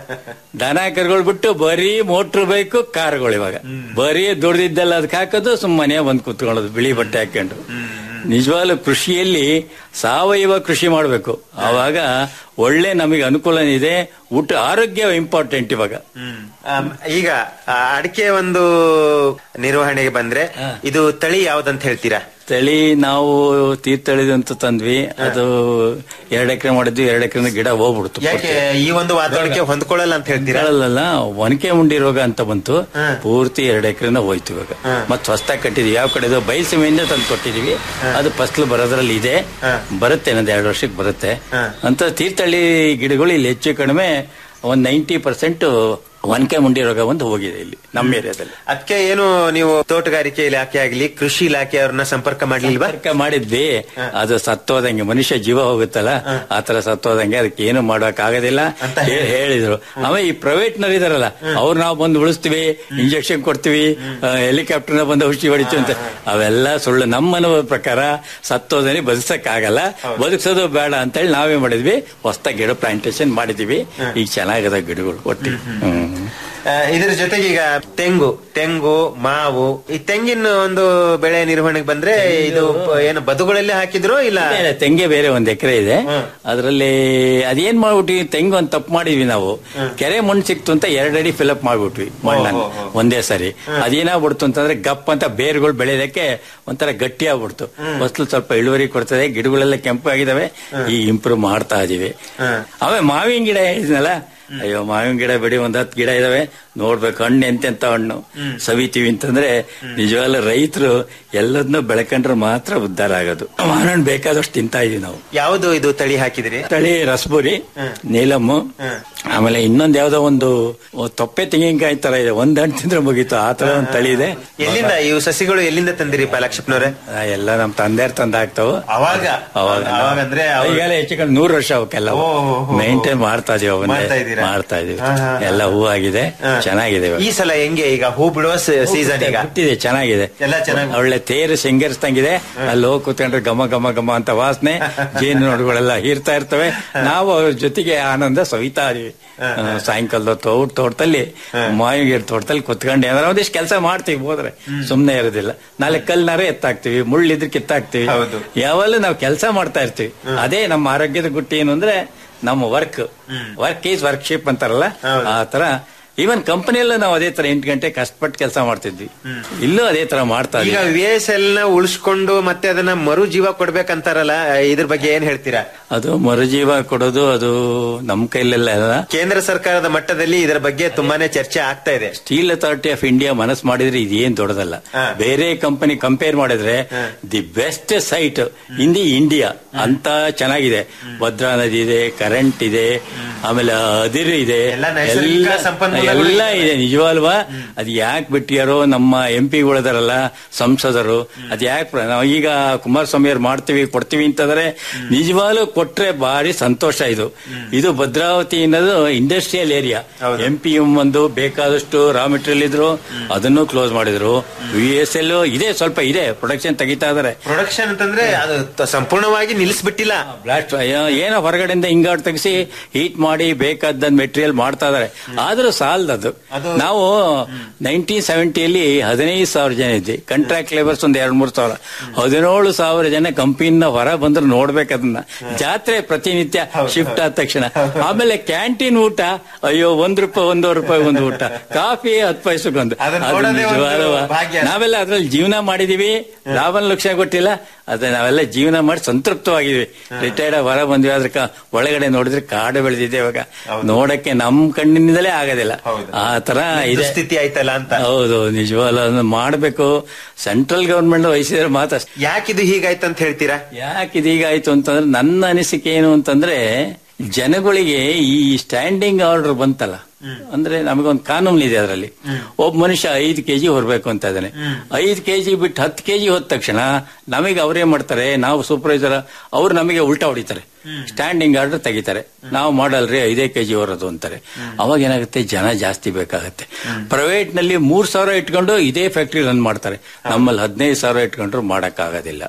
ದನ ಕರುಗಳು ಬಿಟ್ಟು ಬರೀ ಮೋಟ್ರ್ ಬೈಕ್ ಕಾರ್ಗಳು ಇವಾಗ ಬರೀ ದುಡ್ದಿದ್ದೆಲ್ಲ ಅದಕ್ಕೆ ಹಾಕೋದು ಸುಮ್ಮನೆ ಬಂದು ಕುತ್ಕೊಳ್ಳೋದು ಬಿಳಿ ಬಟ್ಟೆ ಹಾಕೊಂಡು ನಿಜವಾಗ್ಲೂ ಕೃಷಿಯಲ್ಲಿ ಸಾವಯವ ಕೃಷಿ ಮಾಡಬೇಕು ಆವಾಗ ಒಳ್ಳೆ ನಮಗೆ ಅನುಕೂಲ ಇದೆ ಊಟ ಆರೋಗ್ಯ ಇಂಪಾರ್ಟೆಂಟ್ ಇವಾಗ ಆಮ್, ಈಗ ಆ, ಅಡಿಕೆ ಒಂದು ನಿರ್ವಹಣೆಗೆ ಬಂದ್ರೆ ಇದು ತಳಿ ಯಾವ್ದಂತ ಹೇಳ್ತೀರಾ ತಳಿ ನಾವು ತೀರ್ಥಳಿದು ಅಂತ ತಂದ್ವಿ ಅದು ಎರಡ್ ಎಕರೆ ಮಾಡಿದ್ವಿ ಎರಡ್ ಎಕರೆ ಗಿಡ ಹೋಗ್ಬಿಡ್ತು ಯಾಕೆ ಈ ಒಂದು ವಾತಾವರಣಕ್ಕೆ ಹೊಂದ್ಕೊಳ್ಳಲ್ಲ ಅಂತ ಹೇಳ್ತೀರಾ ಅಲ್ಲ ಒನಕೆ ಮುಂಡಿ ರೋಗ ಅಂತ ಬಂತು ಪೂರ್ತಿ ಎರಡ್ ಎಕರೆನ ಹೋಯ್ತು ಇವಾಗ ಮತ್ ಹೊಸದಾಗಿ ಕಟ್ಟಿದ್ವಿ ಯಾವ ಕಡೆ ಬಯಲುಸೀಮೆಯಿಂದ ತಂದು ಕೊಟ್ಟಿದೀವಿ ಅದು ಫಸಲು ಬರೋದ್ರಲ್ಲಿ ಇದೆ ಬರುತ್ತೆ ಇನ್ನೊಂದ್ ಎರಡು ವರ್ಷಕ್ಕೆ ಬರುತ್ತೆ ಅಂತ ತೀರ್ಥಹಳ್ಳಿ ಗಿಡಗಳು ಇಲ್ಲಿ ಹೆಚ್ಚು ಕಡಿಮೆ ಒಂದ್ ನೈಂಟಿ ಪರ್ಸೆಂಟ್ ಒನಕೆ ಮುಂಡಿ ರೋಗ ಒಂದು ಹೋಗಿದೆ ಇಲ್ಲಿ ನಮ್ಮ ಏರಿಯಾದಲ್ಲಿ ಅದಕ್ಕೆ ಏನು ನೀವು ತೋಟಗಾರಿಕೆ ಇಲಾಖೆ ಆಗ್ಲಿ ಕೃಷಿ ಇಲಾಖೆ ಅವ್ರನ್ನ ಸಂಪರ್ಕ ಮಾಡ್ಲಿಲ್ವಾ ಸಂಪರ್ಕ ಮಾಡಿದ್ವಿ ಅದು ಸತ್ತೋದಂಗೆ ಮನುಷ್ಯ ಜೀವ ಹೋಗುತ್ತಲ್ಲ ಆತರ ಸತ್ತೋದಂಗೆ ಅದಕ್ಕೆ ಏನು ಮಾಡೋಕ್ ಆಗೋದಿಲ್ಲ ಹೇ- ಹೇಳಿದ್ರು ಆಮೇಲೆ ಈ ಪ್ರೈವೇಟ್ ನಲ್ಲಿ ಇದಾರಲ್ಲ ಅವ್ರು ನಾವು ಬಂದು ಉಳಿಸ್ತೀವಿ ಇಂಜೆಕ್ಷನ್ ಕೊಡ್ತೀವಿ ಹೆಲಿಕಾಪ್ಟರ್ ನ ಬಂದು ಔಷಧಿ ಹೊಡಿತೀವಿ ಅಂತ ಅವೆಲ್ಲ ಸುಳ್ಳು ನಮ್ಮ ಅನುಭವದ ಪ್ರಕಾರ ಸತ್ತೋದನೆ ಬದುಕಕ್ ಆಗಲ್ಲ ಬದುಕ್ಸೋದು ಬೇಡ ಅಂತೇಳಿ ನಾವೇ ಮಾಡಿದ್ವಿ ಹೊಸ ಗಿಡ ಪ್ಲಾಂಟೇಶನ್ ಮಾಡಿದೀವಿ ಈಗ ಚೆನ್ನಾಗದ ಗಿಡಗಳು ಒಟ್ಟಿಗೆ ಹ್ಮ್ ಆ, ಇದ್ರ ಜೊತೆಗೆ ಈಗ ತೆಂಗು ತೆಂಗು ಮಾವು ಈ ತೆಂಗಿನ ಒಂದು ಬೆಳೆ ನಿರ್ವಹಣೆಗೆ ಬಂದ್ರೆ ಇದು ಪ- ಏನು ಬದುಗಳಲ್ಲಿ ಹಾಕಿದ್ರು ಇಲ್ಲ ಬೇರೆ ತೆಂಗೆ ಬೇರೆ ಒಂದ್ ಎಕರೆ ಇದೆ ಅದರಲ್ಲಿ ಅದೇನ್ ಮಾಡ್ಬಿಟ್ವಿ ತೆಂಗು ಒಂದ್ ತಪ್ಪು ಮಾಡಿದ್ವಿ ನಾವು ಕೆರೆ ಮಣ್ಣು ಸಿಕ್ತು ಅಂತ ಎರಡಡಿ ಫಿಲಪ್ ಮಾಡ್ಬಿಟ್ವಿ ಮಣ್ಣನ್ನು ಒಂದೇ ಸರಿ ಅದೇನಾಗ್ಬಿಡ್ತು ಅಂತಂದ್ರೆ ಗಪ್ ಅಂತ ಬೇರುಗಳು ಬೆಳೆಯೋದಕ್ಕೆ ಒಂಥರ ಗಟ್ಟಿ ಆಗ್ಬಿಡ್ತು ಫಸ್ಲು ಸ್ವಲ್ಪ ಇಳುವರಿ ಕೊಡ್ತದೆ ಗಿಡಗಳೆಲ್ಲ ಕೆಂಪು ಆಗಿದಾವೆ ಈ ಇಂಪ್ರೂವ್ ಮಾಡ್ತಾ ಇದೀವಿ ಆಮೇಲೆ ಮಾವಿನ ಗಿಡ ಹೇಳಿದ್ನಲ್ಲ ಅಯ್ಯೋ ಮಾವಿನ ಗಿಡ ಬಿಡಿ ಒಂದ್ ಹತ್ತು ಗಿಡ ಇದಾವೆ ನೋಡ್ಬೇಕು ಹಣ್ಣು ಎಂತೆಂತ ಹಣ್ಣು ಸವಿತೀವಿ ಅಂತಂದ್ರೆ ನಿಜವಾಗ್ಲೂ ರೈತರು ಎಲ್ಲದನ್ನೂ ಬೆಳ್ಕೊಂಡ್ರೆ ಮಾತ್ರ ಉದ್ಧಾರ ಆಗೋದು ಮಾವಿನ ಹಣ್ಣು ಬೇಕಾದಷ್ಟು ತಿಂತಾ ಇದೀವಿ ನಾವು ಯಾವುದು ಇದು ತಳಿ ಹಾಕಿದಿರಿ ತಳಿ ರಸಬುರಿ ನೀಲಮ್ಮು ಆಮೇಲೆ ಇನ್ನೊಂದ್ ಯಾವ್ದೋ ಒಂದು ತೊಪ್ಪೆ ತೆಂಗಿನಕಾಯಿ ತರ ಇದೆ ಒಂದ್ ಹಣ್ಣು ತಿಂದ್ರೆ ಮುಗೀತು ಆ ತರ ಒಂದ್ ತಳಿ ಇದೆ ಎಲ್ಲಿಂದ ಇವು ಸಸಿಗಳು ಎಲ್ಲಿಂದ ತಂದಿರಿ ಲಕ್ಷ್ಮಣವ್ರೆ ಆ, ಎಲ್ಲ ನಮ್ ತಂದೆಯರ್ ತಂದ ಆಗ್ತಾವ ಅವಾಗ ಅವಾಗ ಅವಾಗ ಅಂದ್ರೆ ಅವ್ರು- ಈಗೆಲ್ಲ ಹೆಚ್ಚು ಕಡಿಮೆ ನೂರು ವರ್ಷ ಅವಕ್ಕೆಲ್ಲ ಓ, ಓ, ಓ. ಮೇಂಟೈನ್ ಮಾಡ್ತಾ ಇದೀವಿ ಅವನ್ನೇ ಮಾಡ್ತಾ ಇದ್ದೀರಾ? ಮಾಡ್ತಾ ಇದೀವಿ ಹಾ, ಹಾ, ಹಾ. ಎಲ್ಲ ಹೂ ಆಗಿದೆ ಚೆನ್ನಾಗಿದೆ ಇವಾಗ. ಈ ಸಲ ಹೆಂಗೆ ಈಗ ಹೂ ಬಿಡುವ ಸೀಸನ್ ಈಗ ಹುಟ್ಟಿದೆ ಚೆನ್ನಾಗಿದೆ ಎಲ್ಲ ಚೆನ್ನಾಗಿ ಒಳ್ಳೆ ತೇರು ಸಿಂಗರಿಸ್ದಂಗಿದೆ ಅಲ್ಲಿ ಹೋಗಿ ಕೂತ್ಕೊಂಡ್ರೆ ಘಮ ಘಮ ಘಮ ಅಂತ ವಾಸನೆ ಜೇನು ನೋಡುಗಳೆಲ್ಲ ಹೀರ್ತಾ ಇರ್ತವೆ ನಾವು ಅವ್ರ ಜೊತೆಗೆ ಆನಂದ ಸವಿತಾ ಇದೀವಿ ಆ, ಸಾಯಂಕಾಲದ ತೋಟ ತೋಟದಲ್ಲಿ ಮಾವಿನ ಗಿಡ ತೋಟದಲ್ಲಿ ಕುತ್ಕೊಂಡು ಏನಾರ ಒಂದಿಷ್ಟು ಕೆಲಸ ಮಾಡ್ತೀವಿ ಹೋದ್ರೆ ಸುಮ್ನೆ ಇರೋದಿಲ್ಲ ನಾಳೆ ಕಲ್ನಾರ ಎತ್ತಾಕ್ತಿವಿ ಮುಳ್ಳಿದ್ರೆ ಕಿತ್ತಾಕ್ತಿವಿ ಯಾವಾಗಲೂ ನಾವು ಕೆಲಸ ಮಾಡ್ತಾ ಇರ್ತೀವಿ ಅದೇ ನಮ್ಮ ಆರೋಗ್ಯದ ಗುಟ್ಟಿ ಏನು ಅಂದ್ರೆ ನಮ್ಮ ವರ್ಕ್ ವರ್ಕ್ ಈಸ್ ವರ್ಕ್ಶಿಪ್ ಅಂತಾರಲ್ಲ ಆ ತರ ಈವನ್ ಕಂಪನಿಯಲ್ಲೂ ನಾವು ಅದೇ ತರ ಎಂಟು ಗಂಟೆ ಕಷ್ಟಪಟ್ಟು ಕೆಲಸ ಮಾಡ್ತಿದ್ವಿ ಇಲ್ಲೂ ಅದೇ ತರ ಮಾಡ್ತಾ ಈಗ ಇದೀವಿ ವಿ ಎಸ್ ಎಲ್ ನ ಉಳಿಸ್ಕೊಂಡು ಮತ್ತೆ ಅದನ್ನ ಮರು ಜೀವ ಕೊಡ್ಬೇಕಂತಾರಲ್ಲ ಇದ್ರ ಬಗ್ಗೆ ಏನ್ ಹೇಳ್ತೀರಾ ಅದು ಮರುಜೀವ ಕೊಡೋದು ಅದು ನಮ್ ಕೈಲೆಲ್ಲ ಅಲ್ಲ ಕೇಂದ್ರ ಸರ್ಕಾರದ ಮಟ್ಟದಲ್ಲಿ ಇದರ ಬಗ್ಗೆ ತುಂಬಾನೇ ಚರ್ಚೆ ಆಗ್ತಾ ಇದೆ ಸ್ಟೀಲ್ ಅಥಾರಿಟಿ ಆಫ್ ಇಂಡಿಯಾ ಮನಸ್ಸು ಮಾಡಿದ್ರೆ ಇದೇನ್ ದೊಡ್ಡದಲ್ಲ ಬೇರೆ ಕಂಪನಿ ಕಂಪೇರ್ ಮಾಡಿದ್ರೆ the best site in the India ಅಂತ ಚೆನ್ನಾಗಿದೆ ಭದ್ರಾ ನದಿ ಇದೆ ಕರೆಂಟ್ ಇದೆ ಆಮೇಲೆ ಅದಿರು ಇದೆ ನೈಸರ್ಗಿಕ ಎಲ್ಲ ಸಂಪನ್ಮೂಲಗಳು ಎಲ್ಲ ಇದೆ ನಿಜವಲ್ವಾ ಅದ್ ಯಾಕೆ ಬಿಟ್ಟಿಯಾರೋ ನಮ್ಮ ಎಂ ಪಿಗಳಿದಾರಲ್ಲ ಸಂಸದರು ಅದ್ ಯಾಕೆ ನಾವು ಈಗ ಕುಮಾರಸ್ವಾಮಿ ಅವ್ರು ಮಾಡ್ತೀವಿ ಕೊಡ್ತೀವಿ ಅಂತಂದ್ರೆ ನಿಜವಾಗ್ಲೂ ಕೊಟ್ರೆ ಭಾರಿ ಸಂತೋಷ ಇದು ಇದು ಭದ್ರಾವತಿ ಅನ್ನೋದು industrial area M P M ಒಂದು ಬೇಕಾದಷ್ಟು ರಾ ಮೆಟೀರಿಯಲ್ ಇದ್ರು ಅದನ್ನು ಕ್ಲೋಸ್ ಮಾಡಿದ್ರು ವಿ ಎಸ್ ಎಲ್ ಇದೆ ಸ್ವಲ್ಪ ಇದೆ ಪ್ರೊಡಕ್ಷನ್ ತೆಗಿತಾ ಇದಾರೆ ಪ್ರೊಡಕ್ಷನ್ ಅಂತಂದ್ರೆ ಅದು ತ- ಸಂಪೂರ್ಣವಾಗಿ ನಿಲ್ಲಿಸ್ಬಿಟ್ಟಿಲ್ಲ ಬ್ಲಾಸ್ಟ್ ಏನೋ ಹೊರಗಡೆಯಿಂದ ಹಿಂಗಾಡ್ ತೆಗಿಸಿ ಹೀಟ್ ಮಾಡಿ ಬೇಕಾದ ಮೆಟೀರಿಯಲ್ ಮಾಡ್ತಾ ಇದಾರೆ ಆದ್ರೂ ಸಾಲದದು ನಾವು ನೈನ್ಟೀನ್ ಸೆವೆಂಟಿಯಲ್ಲಿ ಹದಿನೈದು ಸಾವಿರ ಜನ ಇದ್ವಿ ಕಾಂಟ್ರಾಕ್ಟ್ ಲೇಬರ್ಸ್ ಒಂದ್ ಎರಡ್ ಮೂರ್ ಸಾವಿರ ಹದಿನೇಳು ಸಾವಿರ ಜನ ಕಂಪನಿಯಿಂದ ಹೊರ ಬಂದ್ರೆ ನೋಡ್ಬೇಕು ಅದನ್ನ ಜಾತ್ರೆ ಪ್ರತಿನಿತ್ಯ ಶಿಫ್ಟ್ ಆದ ತಕ್ಷಣ ಆಮೇಲೆ ಕ್ಯಾಂಟೀನ್ ಊಟ ಅಯ್ಯೋ ಒಂದ್ ರೂಪಾಯಿ ಒಂದೂವರೆ ರೂಪಾಯಿ ಒಂದು ಊಟ ಕಾಫಿ ಹತ್ತು ಪೈಸಕ್ಕೊಂದು ಅದನ್ನ ಅದು ನೋಡೋದೇ ಒಂದು ನಿಜವಾದ ಭಾಗ್ಯ. ನಾವೆಲ್ಲ ಅದ್ರಲ್ಲಿ ಜೀವನ ಮಾಡಿದೀವಿ ಲಾಭ ಲಕ್ಷ ಕೊಟ್ಟಿಲ್ಲ ಅದೇ ನಾವೆಲ್ಲ ಜೀವನ ಮಾಡಿ ಸಂತೃಪ್ತವಾಗಿದ್ವಿ ರಿಟೈರ್ಡ್ ಹೊರ ಬಂದ್ವಿ ಅದ್ರ ಕ- ಒಳಗಡೆ ನೋಡಿದ್ರೆ ಕಾಡು ಬೆಳೆದಿದೆ ಇವಾಗ ನೋಡಕ್ಕೆ ನಮ್ ಕಣ್ಣಿನಿಂದಲೇ ಆಗೋದಿಲ್ಲ ಆ ತರ ಇದೆ ಸ್ಥಿತಿ ಆಯ್ತಲ್ಲ ಅಂತ ಹೌದು ನಿಜವಲ್ಲ ಅದನ್ನ ಮಾಡ್ಬೇಕು ಸೆಂಟ್ರಲ್ ಗವರ್ಮೆಂಟ್ ವಹಿಸಿದ್ರೆ ಮಾತ್ರ ಯಾಕಿದು ಹೀಗಾಯ್ತು ಅಂತ ಹೇಳ್ತೀರಾ ಯಾಕೆ ಇದೀಗಾಯ್ತು ಅಂತಂದ್ರೆ ನನ್ನ ಅನಿಸಿಕೆ ಏನು ಅಂತಂದ್ರೆ ಜನಗಳಿಗೆ ಈ ಸ್ಟ್ಯಾಂಡಿಂಗ್ ಆರ್ಡರ್ ಬಂತಲ್ಲ ಅಂದ್ರೆ ನಮಗೊಂದು ಕಾನೂನು ಇದೆ ಅದರಲ್ಲಿ ಒಬ್ಬ ಮನುಷ್ಯ ಐದು ಕೆಜಿ ಹೊರಬೇಕು ಅಂತ ಇದ್ದಾನೆ ಐದು ಕೆಜಿ ಬಿಟ್ಟು ಹತ್ತು ಕೆಜಿ ಹೋದ ತಕ್ಷಣ ನಮಗೆ ಅವರೇ ಮಾಡ್ತಾರೆ ನಾವು ಸೂಪರ್ವೈಸರ್ ಅವ್ರು ನಮಗೆ ಉಲ್ಟಾ ಹೊಡಿತಾರೆ ಸ್ಟ್ಯಾಂಡಿಂಗ್ ಆರ್ಡರ್ ತೆಗಿತಾರೆ ನಾವು ಮಾಡಲ್ರಿ ಐದೇ ಕೆಜಿ ಹೊರೋದು ಅಂತಾರೆ ಅವಾಗ ಏನಾಗುತ್ತೆ ಜನ ಜಾಸ್ತಿ ಬೇಕಾಗತ್ತೆ ಪ್ರೈವೇಟ್ ನಲ್ಲಿ ಮೂರ್ ಸಾವಿರ ಇಟ್ಕೊಂಡು ಇದೇ ಫ್ಯಾಕ್ಟ್ರಿ ರನ್ ಮಾಡ್ತಾರೆ ನಮ್ಮಲ್ಲಿ ಹದಿನೈದು ಸಾವಿರ ಇಟ್ಕೊಂಡ್ರು ಮಾಡಕ್ ಆಗೋದಿಲ್ಲ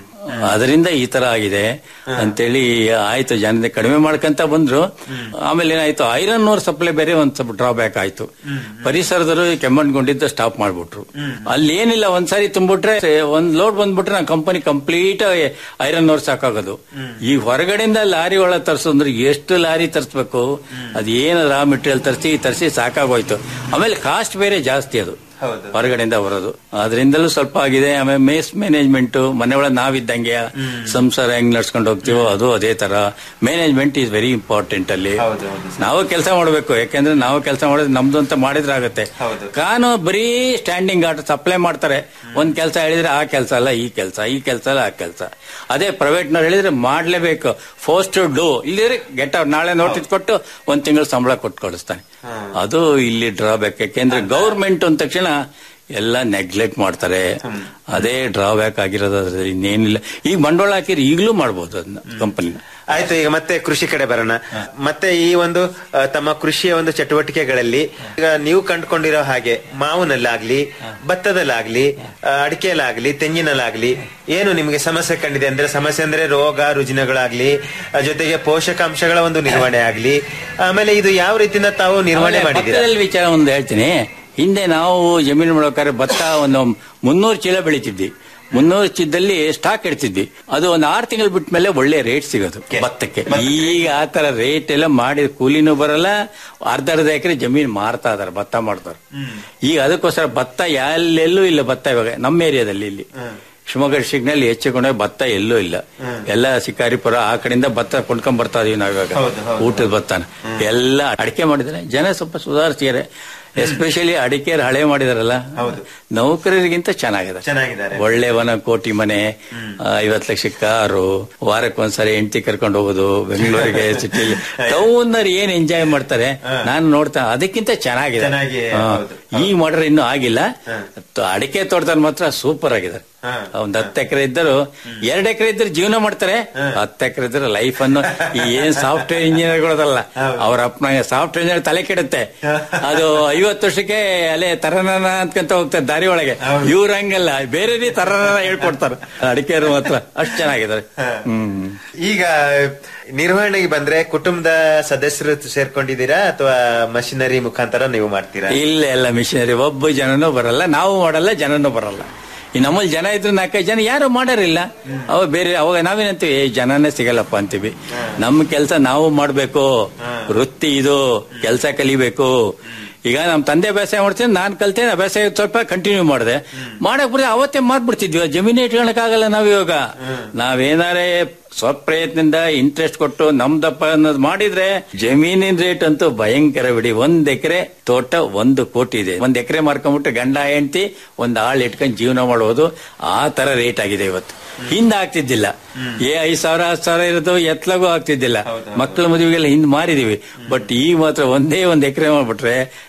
ಅದರಿಂದ ಈ ತರ ಆಗಿದೆ ಅಂತೇಳಿ ಆಯ್ತು ಜನ ಕಡಿಮೆ ಮಾಡ್ಕೊಂತ ಬಂದ್ರು ಆಮೇಲೆ ಏನಾಯ್ತು ಐರನ್ ಓರ್ ಸಪ್ಲೈ ಬೇರೆ ಒಂದ್ ಸ್ವಲ್ಪ ಡ್ರಾಬ್ಯಾಕ್ ಆಯ್ತು ಪರಿಸರದರು ಕೆಮ್ಮಣ್ಕೊಂಡಿದ್ದ ಸ್ಟಾಪ್ ಮಾಡ್ಬಿಟ್ರು ಅಲ್ಲಿ ಏನಿಲ್ಲ ಒಂದ್ಸಾರಿ ತುಂಬಿಟ್ರೆ ಒಂದ್ ಲೋಡ್ ಬಂದ್ಬಿಟ್ರೆ ನಾ ಕಂಪನಿ ಕಂಪ್ಲೀಟ್ ಐರನ್ ಓರ್ ಸಾಕಾಗೋದು ಈ ಹೊರಗಡೆಯಿಂದ ಲಾರಿ ಒಳಗೆ ತರಿಸೋದ್ರೆ ಎಷ್ಟು ಲಾರಿ ತರಿಸ್ಬೇಕು ಅದ್ ಏನು ರಾ ಮೆಟೀರಿಯಲ್ ತರಿಸಿ ತರಿಸಿ ಸಾಕಾಗೋಯ್ತು ಆಮೇಲೆ ಕಾಸ್ಟ್ ಬೇರೆ ಜಾಸ್ತಿ ಅದು ಹೊರಗಡೆಯಿಂದ ಬರೋದು ಅದರಿಂದಲೂ ಸ್ವಲ್ಪ ಆಗಿದೆ ಆಮೇಲೆ ಮೇಸ್ ಮ್ಯಾನೇಜ್ಮೆಂಟ್ ಮನೆ ಒಳಗೆ ನಾವಿದ್ದಂಗೆ ಸಂಸಾರ ಹೆಂಗ್ ನಡ್ಸ್ಕೊಂಡು ಹೋಗ್ತೀವೋ ಅದು ಅದೇ ತರ ಮ್ಯಾನೇಜ್ಮೆಂಟ್ ಈಸ್ ವೆರಿ ಇಂಪಾರ್ಟೆಂಟ್ ಅಲ್ಲಿ ನಾವು ಕೆಲಸ ಮಾಡಬೇಕು ಯಾಕೆಂದ್ರೆ ನಾವು ಕೆಲಸ ಮಾಡೋದು ನಮ್ದು ಅಂತ ಮಾಡಿದ್ರೆ ಆಗುತ್ತೆ ಕಾನು ಬರೀ ಸ್ಟ್ಯಾಂಡಿಂಗ್ ಆರ್ಡರ್ ಸಪ್ಲೈ ಮಾಡ್ತಾರೆ ಒಂದ್ ಕೆಲಸ ಹೇಳಿದ್ರೆ ಆ ಕೆಲಸ ಅಲ್ಲ ಈ ಕೆಲಸ ಈ ಕೆಲಸ ಅಲ್ಲ ಆ ಕೆಲಸ ಅದೇ ಪ್ರೈವೇಟ್ ನವ್ರು ಹೇಳಿದ್ರೆ ಮಾಡ್ಲೇಬೇಕು ಫೋಸ್ಟ್ ಡೂ ಇಲ್ಲಿದ್ರೆ ಗೆಟ್ ಔಟ್ ನಾಳೆ ನೋಟಿಸ್ ಕೊಟ್ಟು ಒಂದ್ ತಿಂಗಳು ಸಂಬಳ ಕೊಟ್ಟು ಕಳಿಸ್ತಾನೆ ಅದು ಇಲ್ಲಿ ಡ್ರಾಬ್ಯಾಕ್ ಯಾಕೆಂದ್ರೆ ಗೌರ್ಮೆಂಟ್ ಅಂದ ತಕ್ಷಣ ಎಲ್ಲ ನೆಗ್ಲೆಕ್ಟ್ ಮಾಡ್ತಾರೆ ಅದೇ ಡ್ರಾಬ್ಯಾಕ್ ಆಗಿರೋದು ಅದ್ರಲ್ಲಿ ಇನ್ನೇನಿಲ್ಲ ಈಗ ಬಂಡವಾಳ ಹಾಕಿದ್ರೆ ಈಗಲೂ ಮಾಡ್ಬೋದು ಅದನ್ನ ಕಂಪನಿ ಆಯ್ತು ಈಗ ಮತ್ತೆ ಕೃಷಿ ಕಡೆ ಬರೋಣ ಮತ್ತೆ ಈ ಒಂದು ಆ, ತಮ್ಮ ಕೃಷಿಯ ಒಂದು ಚಟುವಟಿಕೆಗಳಲ್ಲಿ ಈಗ ನೀವು ಕಂಡುಕೊಂಡಿರೋ ಹಾಗೆ ಮಾವಿನಲ್ಲಾಗ್ಲಿ ಭತ್ತದಲ್ಲಾಗ್ಲಿ ಆ, ಅಡಿಕೆಯಲ್ಲಾಗ್ಲಿ ತೆಂಗಿನಲ್ಲಾಗ್ಲಿ ಏನು ನಿಮಗೆ ಸಮಸ್ಯೆ ಕಂಡಿದೆ ಅಂದ್ರೆ ಸಮಸ್ಯೆ ಅಂದ್ರೆ ರೋಗ ರುಜಿನಗಳಾಗ್ಲಿ ಆ, ಜೊತೆಗೆ ಪೋಷಕಾಂಶಗಳ ಒಂದು ನಿರ್ವಹಣೆ ಆಗ್ಲಿ ಆಮೇಲೆ ಇದು ಯಾವ ರೀತಿಯಿಂದ ತಾವು ನಿರ್ವಹಣೆ ಆಮೇಲೆ ಮಾಡಿದ್ದೀರಾ ಭತ್ತದಲ್ಲಿ ವಿಚಾರ ಒಂದು ಹೇಳ್ತೀನಿ ಹಿಂದೆ ನಾವು ಜಮೀನು ಮಾಡ್ಬೇಕಾದ್ರೆ ಭತ್ತ ಒಂದು ಮುನ್ನೂರು ಚೀಲ ಬೆಳಿತಿದ್ವಿ ಮುನ್ನೂರು ಚೀಲದಲ್ಲಿ ಸ್ಟಾಕ್ ಇಡ್ತಿದ್ವಿ ಅದು ಒಂದು ಆರು ತಿಂಗಳು ಬಿಟ್ಟ ಮೇಲೆ ಒಳ್ಳೆ ರೇಟ್ ಸಿಗೋದು ಭತ್ತಕ್ಕೆ ಈಗ ಆ ತರ ರೇಟ್ ಎಲ್ಲ ಮಾಡಿ ಕೂಲಿನೂ ಬರಲ್ಲ ಅರ್ಧ ಅರ್ಧ ಎಕರೆ ಜಮೀನು ಮಾರ್ತಾ ಇದಾರೆ ಭತ್ತ ಮಾಡ್ತಾರೆ ಈಗ ಅದಕ್ಕೋಸ್ಕರ ಭತ್ತ ಎಲ್ಲೆಲ್ಲೂ ಇಲ್ಲ ಭತ್ತ ಇವಾಗ ನಮ್ಮ ಏರಿಯಾದಲ್ಲಿ ಇಲ್ಲಿ ಶಿವಮೊಗ್ಗ ಡಿಸ್ಟ್ರಿಕ್ಟ್ ನಲ್ಲಿ ಹೆಚ್ಚು ಕೊಂಡ ಭತ್ತ ಎಲ್ಲೂ ಇಲ್ಲ ಎಲ್ಲ ಶಿಕಾರಿಪುರ ಆ ಕಡೆಯಿಂದ ಭತ್ತ ಕೊಂಡ್ಕೊಂಡ್ ಬರ್ತಾ ಇದೀವಿ ನಾವಿವಾಗ ಊಟದ ಭತ್ತನ ಎಲ್ಲ ಅಡಿಕೆ ಮಾಡಿದ್ರೆ ಜನ ಸ್ವಲ್ಪ ಸುಧಾರಿಸಿದ್ದಾರೆ ಎಸ್ಪೆಷಲಿ ಅಡಿಕೆ ಹಳೆ ಮಾಡಿದಾರಲ್ಲ ನೌಕರರಿಗಿಂತ ಚೆನ್ನಾಗಿದೆ ಚೆನ್ನಾಗಿದ್ದಾರೆ ಒಳ್ಳೆ ವನ ಕೋಟಿ ಮನೆ ಐವತ್ ಲಕ್ಷ ಕಾರು ವಾರಕ್ಕೆ ಒಂದ್ಸರಿ ಹೆಂಡತಿ ಕರ್ಕೊಂಡು ಹೋಗೋದು ಬೆಂಗಳೂರಿಗೆ ಸಿಟಿಲಿ ಟೌನ್ ಏನ್ ಎಂಜಾಯ್ ಮಾಡ್ತಾರೆ ನಾನು ನೋಡ್ತಾ ಅದಕ್ಕಿಂತ ಚೆನ್ನಾಗಿದೆ ಚೆನ್ನಾಗಿ, ಹಾ. ಹೌದು. ಈ ಮಾಡ್ರೆ ಇನ್ನೂ ಆಗಿಲ್ಲ ತ- ಅಡಿಕೆ ತೋಟದಲ್ಲಿ ಮಾತ್ರ ಸೂಪರ್ ಆಗಿದ್ದಾರೆ ಒಂದ್ ಹತ್ತು ಎಕರೆ ಇದ್ದರು ಎರಡ್ ಎಕರೆ ಇದ್ರೆ ಜೀವನ ಮಾಡ್ತಾರೆ ಹತ್ತು ಎಕರೆ ಇದ್ರೆ ಲೈಫ್ ಅನ್ನು ಈ ಏನ್ ಸಾಫ್ಟ್ವೇರ್ ಇಂಜಿನಿಯರ್ಗಳದಲ್ಲ ಅವ್ರ ಅಪ್ಪನ ಸಾಫ್ಟ್ವೇರ್ ಇಂಜಿನಿಯರ್ ತಲೆ ಕೆಡುತ್ತೆ ಅದು ಐವತ್ತು ವರ್ಷಕ್ಕೆ ಅಲ್ಲೇ ತರನನ ಅಂತ್ಕಂತ ಹೋಗ್ತಾರೆ ದಾರಿ ಒಳಗೆ ಇವ್ರ ಹಂಗಲ್ಲ ಬೇರೆ ರೀತಿ ತರನನ ಹೇಳ್ಕೊಡ್ತಾರೆ ಅಡಿಕೆಯವರು ಮಾತ್ರ ಅಷ್ಟು ಚೆನ್ನಾಗಿದ್ದಾರೆ ಹ್ಮ್ ಈಗ ನಿರ್ವಹಣೆಗೆ ಬಂದ್ರೆ ಕುಟುಂಬದ ಸದಸ್ಯರು ಸೇರ್ಕೊಂಡಿದ್ದೀರಾ ಅಥವಾ ಮಷಿನರಿ ಮುಖಾಂತರ ನೀವು ಮಾಡ್ತೀರಾ ಇಲ್ಲ ಎಲ್ಲ ಮಿಷನರಿ ಒಬ್ಬ ಜನನೂ ಬರಲ್ಲ ನಾವು ಮಾಡಲ್ಲ ಜನನೂ ಬರಲ್ಲ ಈ ನಮ್ಮಲ್ಲಿ ಜನ ಇದ್ರೆ ನಾಲ್ಕೈದು ಜನ ಯಾರು ಮಾಡೋರಿಲ್ಲ ಅವ ಬೇರೆ ಅವಾಗ ನಾವೇನಂತೀವಿ "ಏ, ಜನನೇ ಸಿಗಲ್ಲಪ್ಪ ಅಂತೀವಿ ನಮ್ಮ ಕೆಲಸ ನಾವು ಮಾಡ್ಬೇಕು ವೃತ್ತಿ ಇದು ಕೆಲಸ ಕಲಿಬೇಕು ಈಗ ನಮ್ಮ ತಂದೆ ಬೇಸಾಯ ಮಾಡ್ತೀನಿ ನಾನು ಕಲ್ತೇನೆ ಬೇಸಾಯ ಸ್ವಲ್ಪ ಕಂಟಿನ್ಯೂ ಮಾಡಿದೆ ಮಾಡಕ್ ಬಿಡ್ದೆ ಅವತ್ತೇ ಮಾರ್ಬಿಡ್ತಿದ್ವಿ ಜಮೀನು ಇಟ್ಕೊಳಕ್ಕಾಗಲ್ಲ ನಾವ್ ಇವಾಗ ನಾವೇನಾರೇ ಸ್ವಪ್ರಯತ್ನದಿಂದ ಇಂಟ್ರೆಸ್ಟ್ ಕೊಟ್ಟು ನಮ್ದಪ್ಪ ಅನ್ನೋದು ಮಾಡಿದ್ರೆ ಜಮೀನಿನ ರೇಟ್ ಅಂತೂ ಭಯಂಕರ ಬಿಡಿ ಒಂದ್ ಎಕರೆ ತೋಟ ಒಂದು ಕೋಟಿ ಇದೆ ಒಂದ್ ಎಕರೆ ಮಾರ್ಕೊಂಡ್ಬಿಟ್ರೆ ಗಂಡ ಹೆಂಡತಿ ಒಂದ್ ಆಳ್ ಇಟ್ಕೊಂಡು ಜೀವನ ಮಾಡೋದು ಆ ತರ ರೇಟ್ ಆಗಿದೆ ಇವತ್ತು ಹಿಂದ ಆಗ್ತಿದ್ದಿಲ್ಲ ಏ ಐದ್ ಸಾವಿರ ಹತ್ತು ಸಾವಿರ ಇರೋದು ಎತ್ಲಾಗೂ ಆಗ್ತಿದ್ದಿಲ್ಲ ಮಕ್ಕಳ ಮದುವೆಗೆಲ್ಲ ಹಿಂದ್ ಮಾರಿದೀವಿ ಬಟ್ ಈಗ ಮಾತ್ರ ಒಂದೇ ಒಂದ್ ಎಕರೆ ಮಾಡ್ಬಿಟ್ರೆ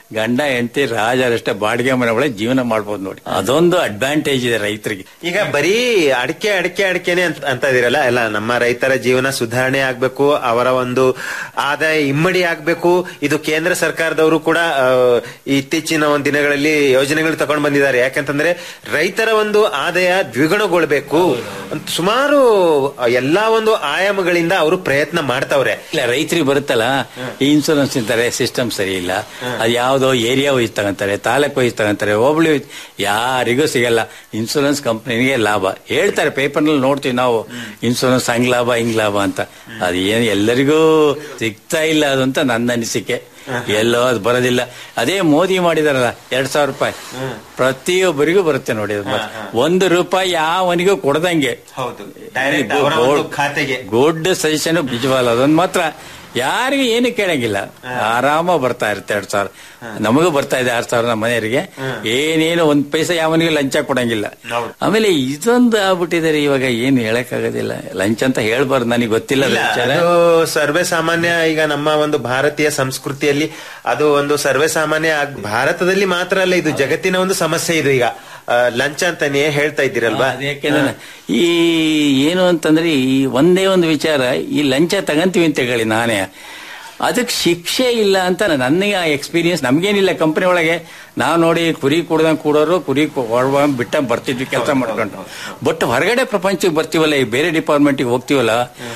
ಗಂಡ ಹೆಂಡತಿ ರಾಜರಷ್ಟೇ ಬಾಡಿಗೆ ಮನೆ ಒಳಗೆ ಜೀವನ ಮಾಡ್ಬೋದು ನೋಡಿ ಅದೊಂದು ಅಡ್ವಾಂಟೇಜ್ ಇದೆ ರೈತರಿಗೆ ಈಗ ಬರೀ ಅಡಿಕೆ ಅಡಿಕೆ ಅಡಿಕೆನೆ ಅಂತ ಅಂತ ಇದೀರಲ್ಲ ಎಲ್ಲ ನಮ್ಮ ರೈತರ ಜೀವನ ಸುಧಾರಣೆ ಆಗ್ಬೇಕು ಅವರ ಒಂದು ಆದಾಯ ಇಮ್ಮಡಿ ಆಗ್ಬೇಕು ಇದು ಕೇಂದ್ರ ಸರ್ಕಾರದವರು ಕೂಡ ಆ, ಇತ್ತೀಚಿನ ಒಂದು ದಿನಗಳಲ್ಲಿ ಯೋಜನೆಗಳು ತಗೊಂಡು ಬಂದಿದ್ದಾರೆ ಯಾಕಂತಂದ್ರೆ ರೈತರ ಒಂದು ಆದಾಯ ದ್ವಿಗುಣಗೊಳ್ಬೇಕು ಅಂತ ಸುಮಾರು ಎಲ್ಲಾ ಒಂದು ಆಯಾಮಗಳಿಂದ ಅವರು ಪ್ರಯತ್ನ ಮಾಡ್ತಾವ್ರೆ ಇಲ್ಲ ರೈತರಿಗೆ ಬರುತ್ತಲ್ಲ ಈ ಇನ್ಸೂರೆನ್ಸ್ ಅಂತಾರೆ ಸಿಸ್ಟಮ್ ಸರಿ ಇಲ್ಲ ಅದು ಯಾವ್ದೋ ಏರಿಯಾ ವೈಸ್ ತಗೊಂತಾರೆ ತಾಲೂಕು ವೈಸ್ ತಗೊಂತಾರೆ ಹೋಬಳಿ ವೈಸ್ ಯಾರಿಗೂ ಸಿಗಲ್ಲ ಇನ್ಸೂರೆನ್ಸ್ ಕಂಪ್ನಿಗೆ ಲಾಭ ಹೇಳ್ತಾರೆ ಪೇಪರ್ನಲ್ಲಿ ನೋಡ್ತೀವಿ ನಾವು ಇನ್ಸೂರೆನ್ಸ್ ಹಂಗ್ ಲಾಭ ಹಿಂಗ್ ಲಾಭ ಅಂತ ಅದು ಏನು ಎಲ್ಲರಿಗೂ ಸಿಗ್ತಾ ಇಲ್ಲ ಅದು ಅಂತ ನನ್ನ ಅನಿಸಿಕೆ ಎಲ್ಲೋ ಅದು ಬರೋದಿಲ್ಲ ಅದೇ ಮೋದಿ ಮಾಡಿದಾರಲ್ಲ ಎರಡ್ ಸಾವಿರ ರೂಪಾಯಿ ಪ್ರತಿಯೊಬ್ಬರಿಗೂ ಬರುತ್ತೆ ನೋಡಿ ಅದು ಮಾತ್ರ. ಒಂದು ರೂಪಾಯಿ ಯಾವನಿಗೂ ಕೊಡದಂಗೆ ಹೌದು ಡೈರೆಕ್ಟ್ ಅವರ ಒಂದು ಖಾತೆಗೆ ಗುಡ್ ಸಜೆಷನ್ ನಿಜವಲ್ಲ ಅದೊಂದು ಮಾತ್ರ ಯಾರಿಗೂ ಏನು ಕೇಳಂಗಿಲ್ಲ ಆರಾಮ ಬರ್ತಾ ಇರುತ್ತೆ ಎರಡ್ ಸಾವಿರ ನಮಗೂ ಬರ್ತಾ ಇದೆ ಆರ್ ಸಾವಿರ ನಮ್ಮ ಮನೆಯವರಿಗೆ ಏನೇನು ಒಂದ್ ಪೈಸೆ ಯಾವನಿಗೂ ಲಂಚ ಕೊಡಂಗಿಲ್ಲ ಆಮೇಲೆ ಇದೊಂದು ಆಗ್ಬಿಟ್ಟಿದ್ದಾರೆ ಇವಾಗ ಏನು ಹೇಳಕ್ ಆಗೋದಿಲ್ಲ ಲಂಚ ಅಂತ ಹೇಳ್ಬಾರ್ದು ನನಗೆ ಗೊತ್ತಿಲ್ಲ ಅದು ವಿಚಾರ ಅದು ಸರ್ವೇ ಸಾಮಾನ್ಯ ಈಗ ನಮ್ಮ ಒಂದು ಭಾರತೀಯ ಸಂಸ್ಕೃತಿಯಲ್ಲಿ ಅದು ಒಂದು ಸರ್ವೇ ಸಾಮಾನ್ಯ ಆಗ್- ಭಾರತದಲ್ಲಿ ಮಾತ್ರ ಅಲ್ಲ ಇದು ಜಗತ್ತಿನ ಒಂದು ಸಮಸ್ಯೆ ಇದು ಈಗ ಆ, ಲಂಚ ಅಂತಾನೆ ಹೇಳ್ತಾ ಇದ್ದೀರಲ್ವಾ ಅದು ಯಾಕೆಂದ್ರೆ ಈ ಏನು ಅಂತಂದ್ರೆ ಈ ಒಂದೇ ಒಂದು ವಿಚಾರ ಈ ಲಂಚ ತಗಂತೀವಿ ಅಂತ ಹೇಳಿ ನಾನೇ ಅದಕ್ಕೆ ಶಿಕ್ಷೆ ಇಲ್ಲ ಅಂತ ನನಗೆ ಆ ಎಕ್ಸ್ಪೀರಿಯನ್ಸ್ ನಮ್ಗೇನಿಲ್ಲ ಕಂಪನಿ ಒಳಗೆ ನಾವು ನೋಡಿ ಕುರಿ ಕುಡ್ದಂಗ್ ಕೂಡೋರು ಕುರಿ ಕೊಡುವ ಬಿಟ್ಟ ಬರ್ತಿದ್ವಿ ಕೆಲಸ ಮಾಡ್ಕೊಂಡು ಬಟ್ ಹೊರಗಡೆ ಪ್ರಪಂಚಕ್ಕೆ ಬರ್ತೀವಲ್ಲ ಈ ಬೇರೆ ಡಿಪಾರ್ಟ್ಮೆಂಟ್ಗೆ ಹೋಗ್ತೀವಲ್ಲ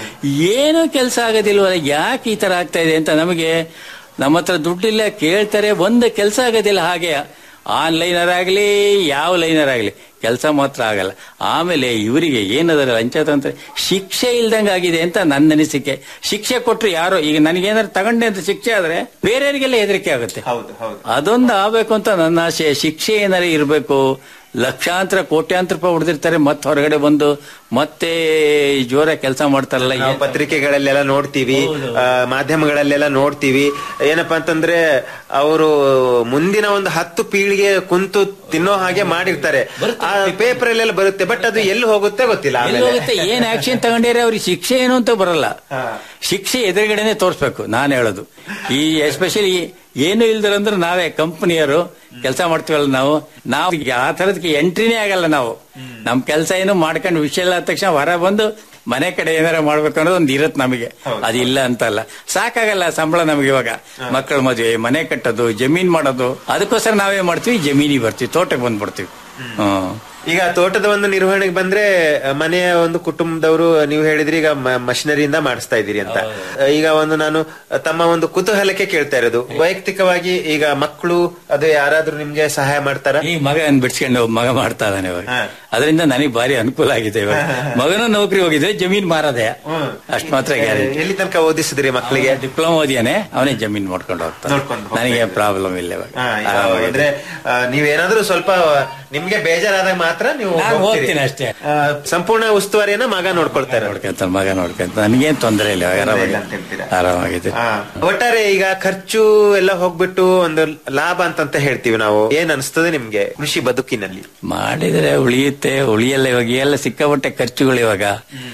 ಏನೂ ಕೆಲಸ ಆಗೋದಿಲ್ವಲ್ಲ ಯಾಕೆ ಈ ತರ ಆಗ್ತಾ ಇದೆ ಅಂತ ನಮಗೆ ನಮ್ಮ ಹತ್ರ ದುಡ್ಡಿಲ್ಲ ಕೇಳ್ತಾರೆ ಒಂದು ಕೆಲಸ ಆಗೋದಿಲ್ಲ ಹಾಗೆ ಆನ್ಲೈನರ್ ಆಗಲಿ ಯಾವ ಲೈನರ್ ಆಗಲಿ ಕೆಲಸ ಮಾತ್ರ ಆಗಲ್ಲ ಆಮೇಲೆ ಇವರಿಗೆ ಏನದರ ಲಂಚ ತಂತ್ರ ಶಿಕ್ಷೆ ಇಲ್ದಂಗೆ ಆಗಿದೆ ಅಂತ ನನ್ನ ಅನಿಸಿಕೆ ಶಿಕ್ಷೆ ಕೊಟ್ರು ಯಾರೋ ಈಗ ನನಗೇನಾದ್ರು ತಗೊಂಡೆ ಅಂತ ಶಿಕ್ಷೆ ಆದ್ರೆ ಬೇರೆಯವರಿಗೆಲ್ಲ ಹೆದರಿಕೆ ಆಗುತ್ತೆ ಹೌದು ಹೌದು ಅದೊಂದು ಆಗ್ಬೇಕು ಅಂತ ನನ್ನ ಆಸೆ ಶಿಕ್ಷೆ ಏನಾರ ಇರಬೇಕು ಲಕ್ಷಾಂತರ ಕೋಟ್ಯಾಂತರ ರೂಪಾಯಿ ಹೊಡೆದಿರ್ತಾರೆ ಮತ್ತೆ ಹೊರಗಡೆ ಬಂದು ಮತ್ತೆ ಜೋರ ಕೆಲಸ ಮಾಡ್ತಾರಲ್ಲ ನಾವು ಪತ್ರಿಕೆಗಳಲ್ಲೆಲ್ಲ ನೋಡ್ತೀವಿ ಆ, ಮಾಧ್ಯಮಗಳಲ್ಲೆಲ್ಲ ನೋಡ್ತೀವಿ ಏನಪ್ಪಾ ಅಂತಂದ್ರೆ ಅವರು ಮುಂದಿನ ಒಂದು ಹತ್ತು ಪೀಳಿಗೆ ಕುಂತು ತಿನ್ನೋ ಹಾಗೆ ಮಾಡಿರ್ತಾರೆ ಆ ಪೇಪರ್ ಅಲ್ಲೆಲ್ಲ ಬರುತ್ತೆ ಬಟ್ ಅದು ಎಲ್ಲಿ ಹೋಗುತ್ತೆ ಗೊತ್ತಿಲ್ಲ ಎಲ್ಲಿ ಆಮೇಲೆ ಹೋಗುತ್ತೆ ಏನ್ ಆಕ್ಷನ್ ತಗೊಂಡಿದ್ರೆ ಅವ್ರಿಗೆ ಶಿಕ್ಷೆ ಏನು ಅಂತ ಬರಲ್ಲ ಶಿಕ್ಷೆ ಎದುರುಗಡೆನೆ ತೋರಿಸ್ಬೇಕು ನಾನು ಹೇಳೋದು ಈ ಎಸ್ಪೆಷಲಿ ಏನು ಇಲ್ದಿರಂದ್ರೆ ನಾವೇ ಕಂಪನಿಯರು ಕೆಲಸ ಮಾಡ್ತೀವಲ್ಲ ನಾವು ನಾವು ಈಗ ಆ ತರದಕ್ಕೆ ಎಂಟ್ರಿನೇ ಆಗಲ್ಲ ನಾವು ನಮ್ ಕೆಲಸ ಏನು ಮಾಡ್ಕೊಂಡು ವಿಷಯ ಇಲ್ಲ ಆದ ತಕ್ಷಣ ಹೊರ ಬಂದು ಮನೆ ಕಡೆ ಏನಾರ ಮಾಡ್ಬೇಕು ಅನ್ನೋದು ಒಂದು ಇರತ್ ನಮಗೆ ಅದಿಲ್ಲ ಅಂತಲ್ಲ ಸಾಕಾಗಲ್ಲ ಸಂಬಳ ನಮಗೆ ಇವಾಗ ಮಕ್ಕಳ ಮದುವೆ ಮನೆ ಕಟ್ಟೋದು ಜಮೀನ್ ಮಾಡೋದು ಅದಕ್ಕೋಸ್ಕರ ನಾವೇ ಮಾಡ್ತೀವಿ ಜಮೀನಿಗೆ ಬರ್ತೀವಿ ತೋಟಕ್ಕೆ ಬಂದ್ಬಿಡ್ತೀವಿ ಹ್ಮ್ ಈಗ ತೋಟದ ಒಂದು ನಿರ್ವಹಣೆಗೆ ಬಂದ್ರೆ ಅಹ್, ಮನೆಯ ಒಂದು ಕುಟುಂಬದವರು ನೀವು ಹೇಳಿದ್ರಿ ಈಗ ಮಷಿನರಿಯಿಂದ ಮಾಡಿಸ್ತಾ ಇದ್ದೀರಿ ಅಂತ ಅಹ್, ಈಗ ಒಂದು ನಾನು ಅಹ್, ತಮ್ಮ ಒಂದು ಕುತೂಹಲಕ್ಕೆ ಕೇಳ್ತಾ ಇರೋದು ವೈಯಕ್ತಿಕವಾಗಿ ಈಗ ಮಕ್ಕಳು ಅದು ಯಾರಾದ್ರೂ ನಿಮ್ಗೆ ಸಹಾಯ ಮಾಡ್ತಾರ ಈ ಮಗ ಬಿಡ್ಸ್ಕೊಂಡು ಮಗ ಮಾಡ್ತಾ ಇದ್ದಾನೆ ಇವಾಗ ಅದರಿಂದ ನನಗೆ ಭಾರಿ ಅನುಕೂಲ ಆಗಿದೆ ಇವಾಗ ಮಗನ ನೌಕರಿ ಹೋಗಿದ್ರೆ ಜಮೀನ್ ಮಾರದೆ ಅಷ್ಟ್ ಮಾತ್ರ ಗ್ಯಾರಂಟಿ ಎಲ್ಲಿ ತನಕ ಓದಿಸಿದ್ರಿ ಮಕ್ಕಳಿಗೆ ಡಿಪ್ಲೊಮಾ ಓದಿಯಾನೆ ಅವನೇ ಜಮೀನ್ ಮಾಡ್ಕೊಂಡು ಹೋಗ್ತಾನೆ ನನಗೆ ಪ್ರಾಬ್ಲಮ್ ಇಲ್ಲ ಇವಾಗ ಹಾ, ಈಗ ಆರಾಮಾಗಿದೆ. ಅಂದ್ರೆ ಆ, ನೀವೇನಾದ್ರೂ ಸ್ವಲ್ಪ ನಿಮ್ಗೆ ಬೇಜಾರಾದಾಗ ಮಾತ್ರ ನೀವು ನಾನು ಹೋಗ್ತೀರಿ. ಹೋಗ್ತೀನಿ ಅಷ್ಟೇ. ಆ, ಸಂಪೂರ್ಣ ಉಸ್ತುವಾರಿಯನ್ನ ಮಗ ನೋಡ್ಕೊಳ್ತಾರೆ ನೋಡ್ಕೊಂತ ಮಗ ನೋಡ್ಕೊಂತ ನನಗೇನ್ ತೊಂದರೆ ಇಲ್ಲ ಆರಾಮಾಗಿದೆ ಆರಾಮಾಗಿದೆ ಆ, ಒಟ್ಟಾರೆ ಈಗ ಖರ್ಚು ಎಲ್ಲ ಹೋಗ್ಬಿಟ್ಟು ಒಂದು ಲಾಭ ಅಂತಂತ ಹೇಳ್ತೀವಿ ನಾವು ಏನ್ ಅನಿಸ್ತದೆ ನಿಮ್ಗೆ ಕೃಷಿ ಬದುಕಿನಲ್ಲಿ ಮಾಡಿದ್ರೆ ಉಳಿಯುತ್ತೆ ಉಳಿಯಲ್ಲ ಇವಾಗ ಎಲ್ಲ ಸಿಕ್ಕಾಪಟ್ಟೆ ಖರ್ಚುಗಳು ಇವಾಗ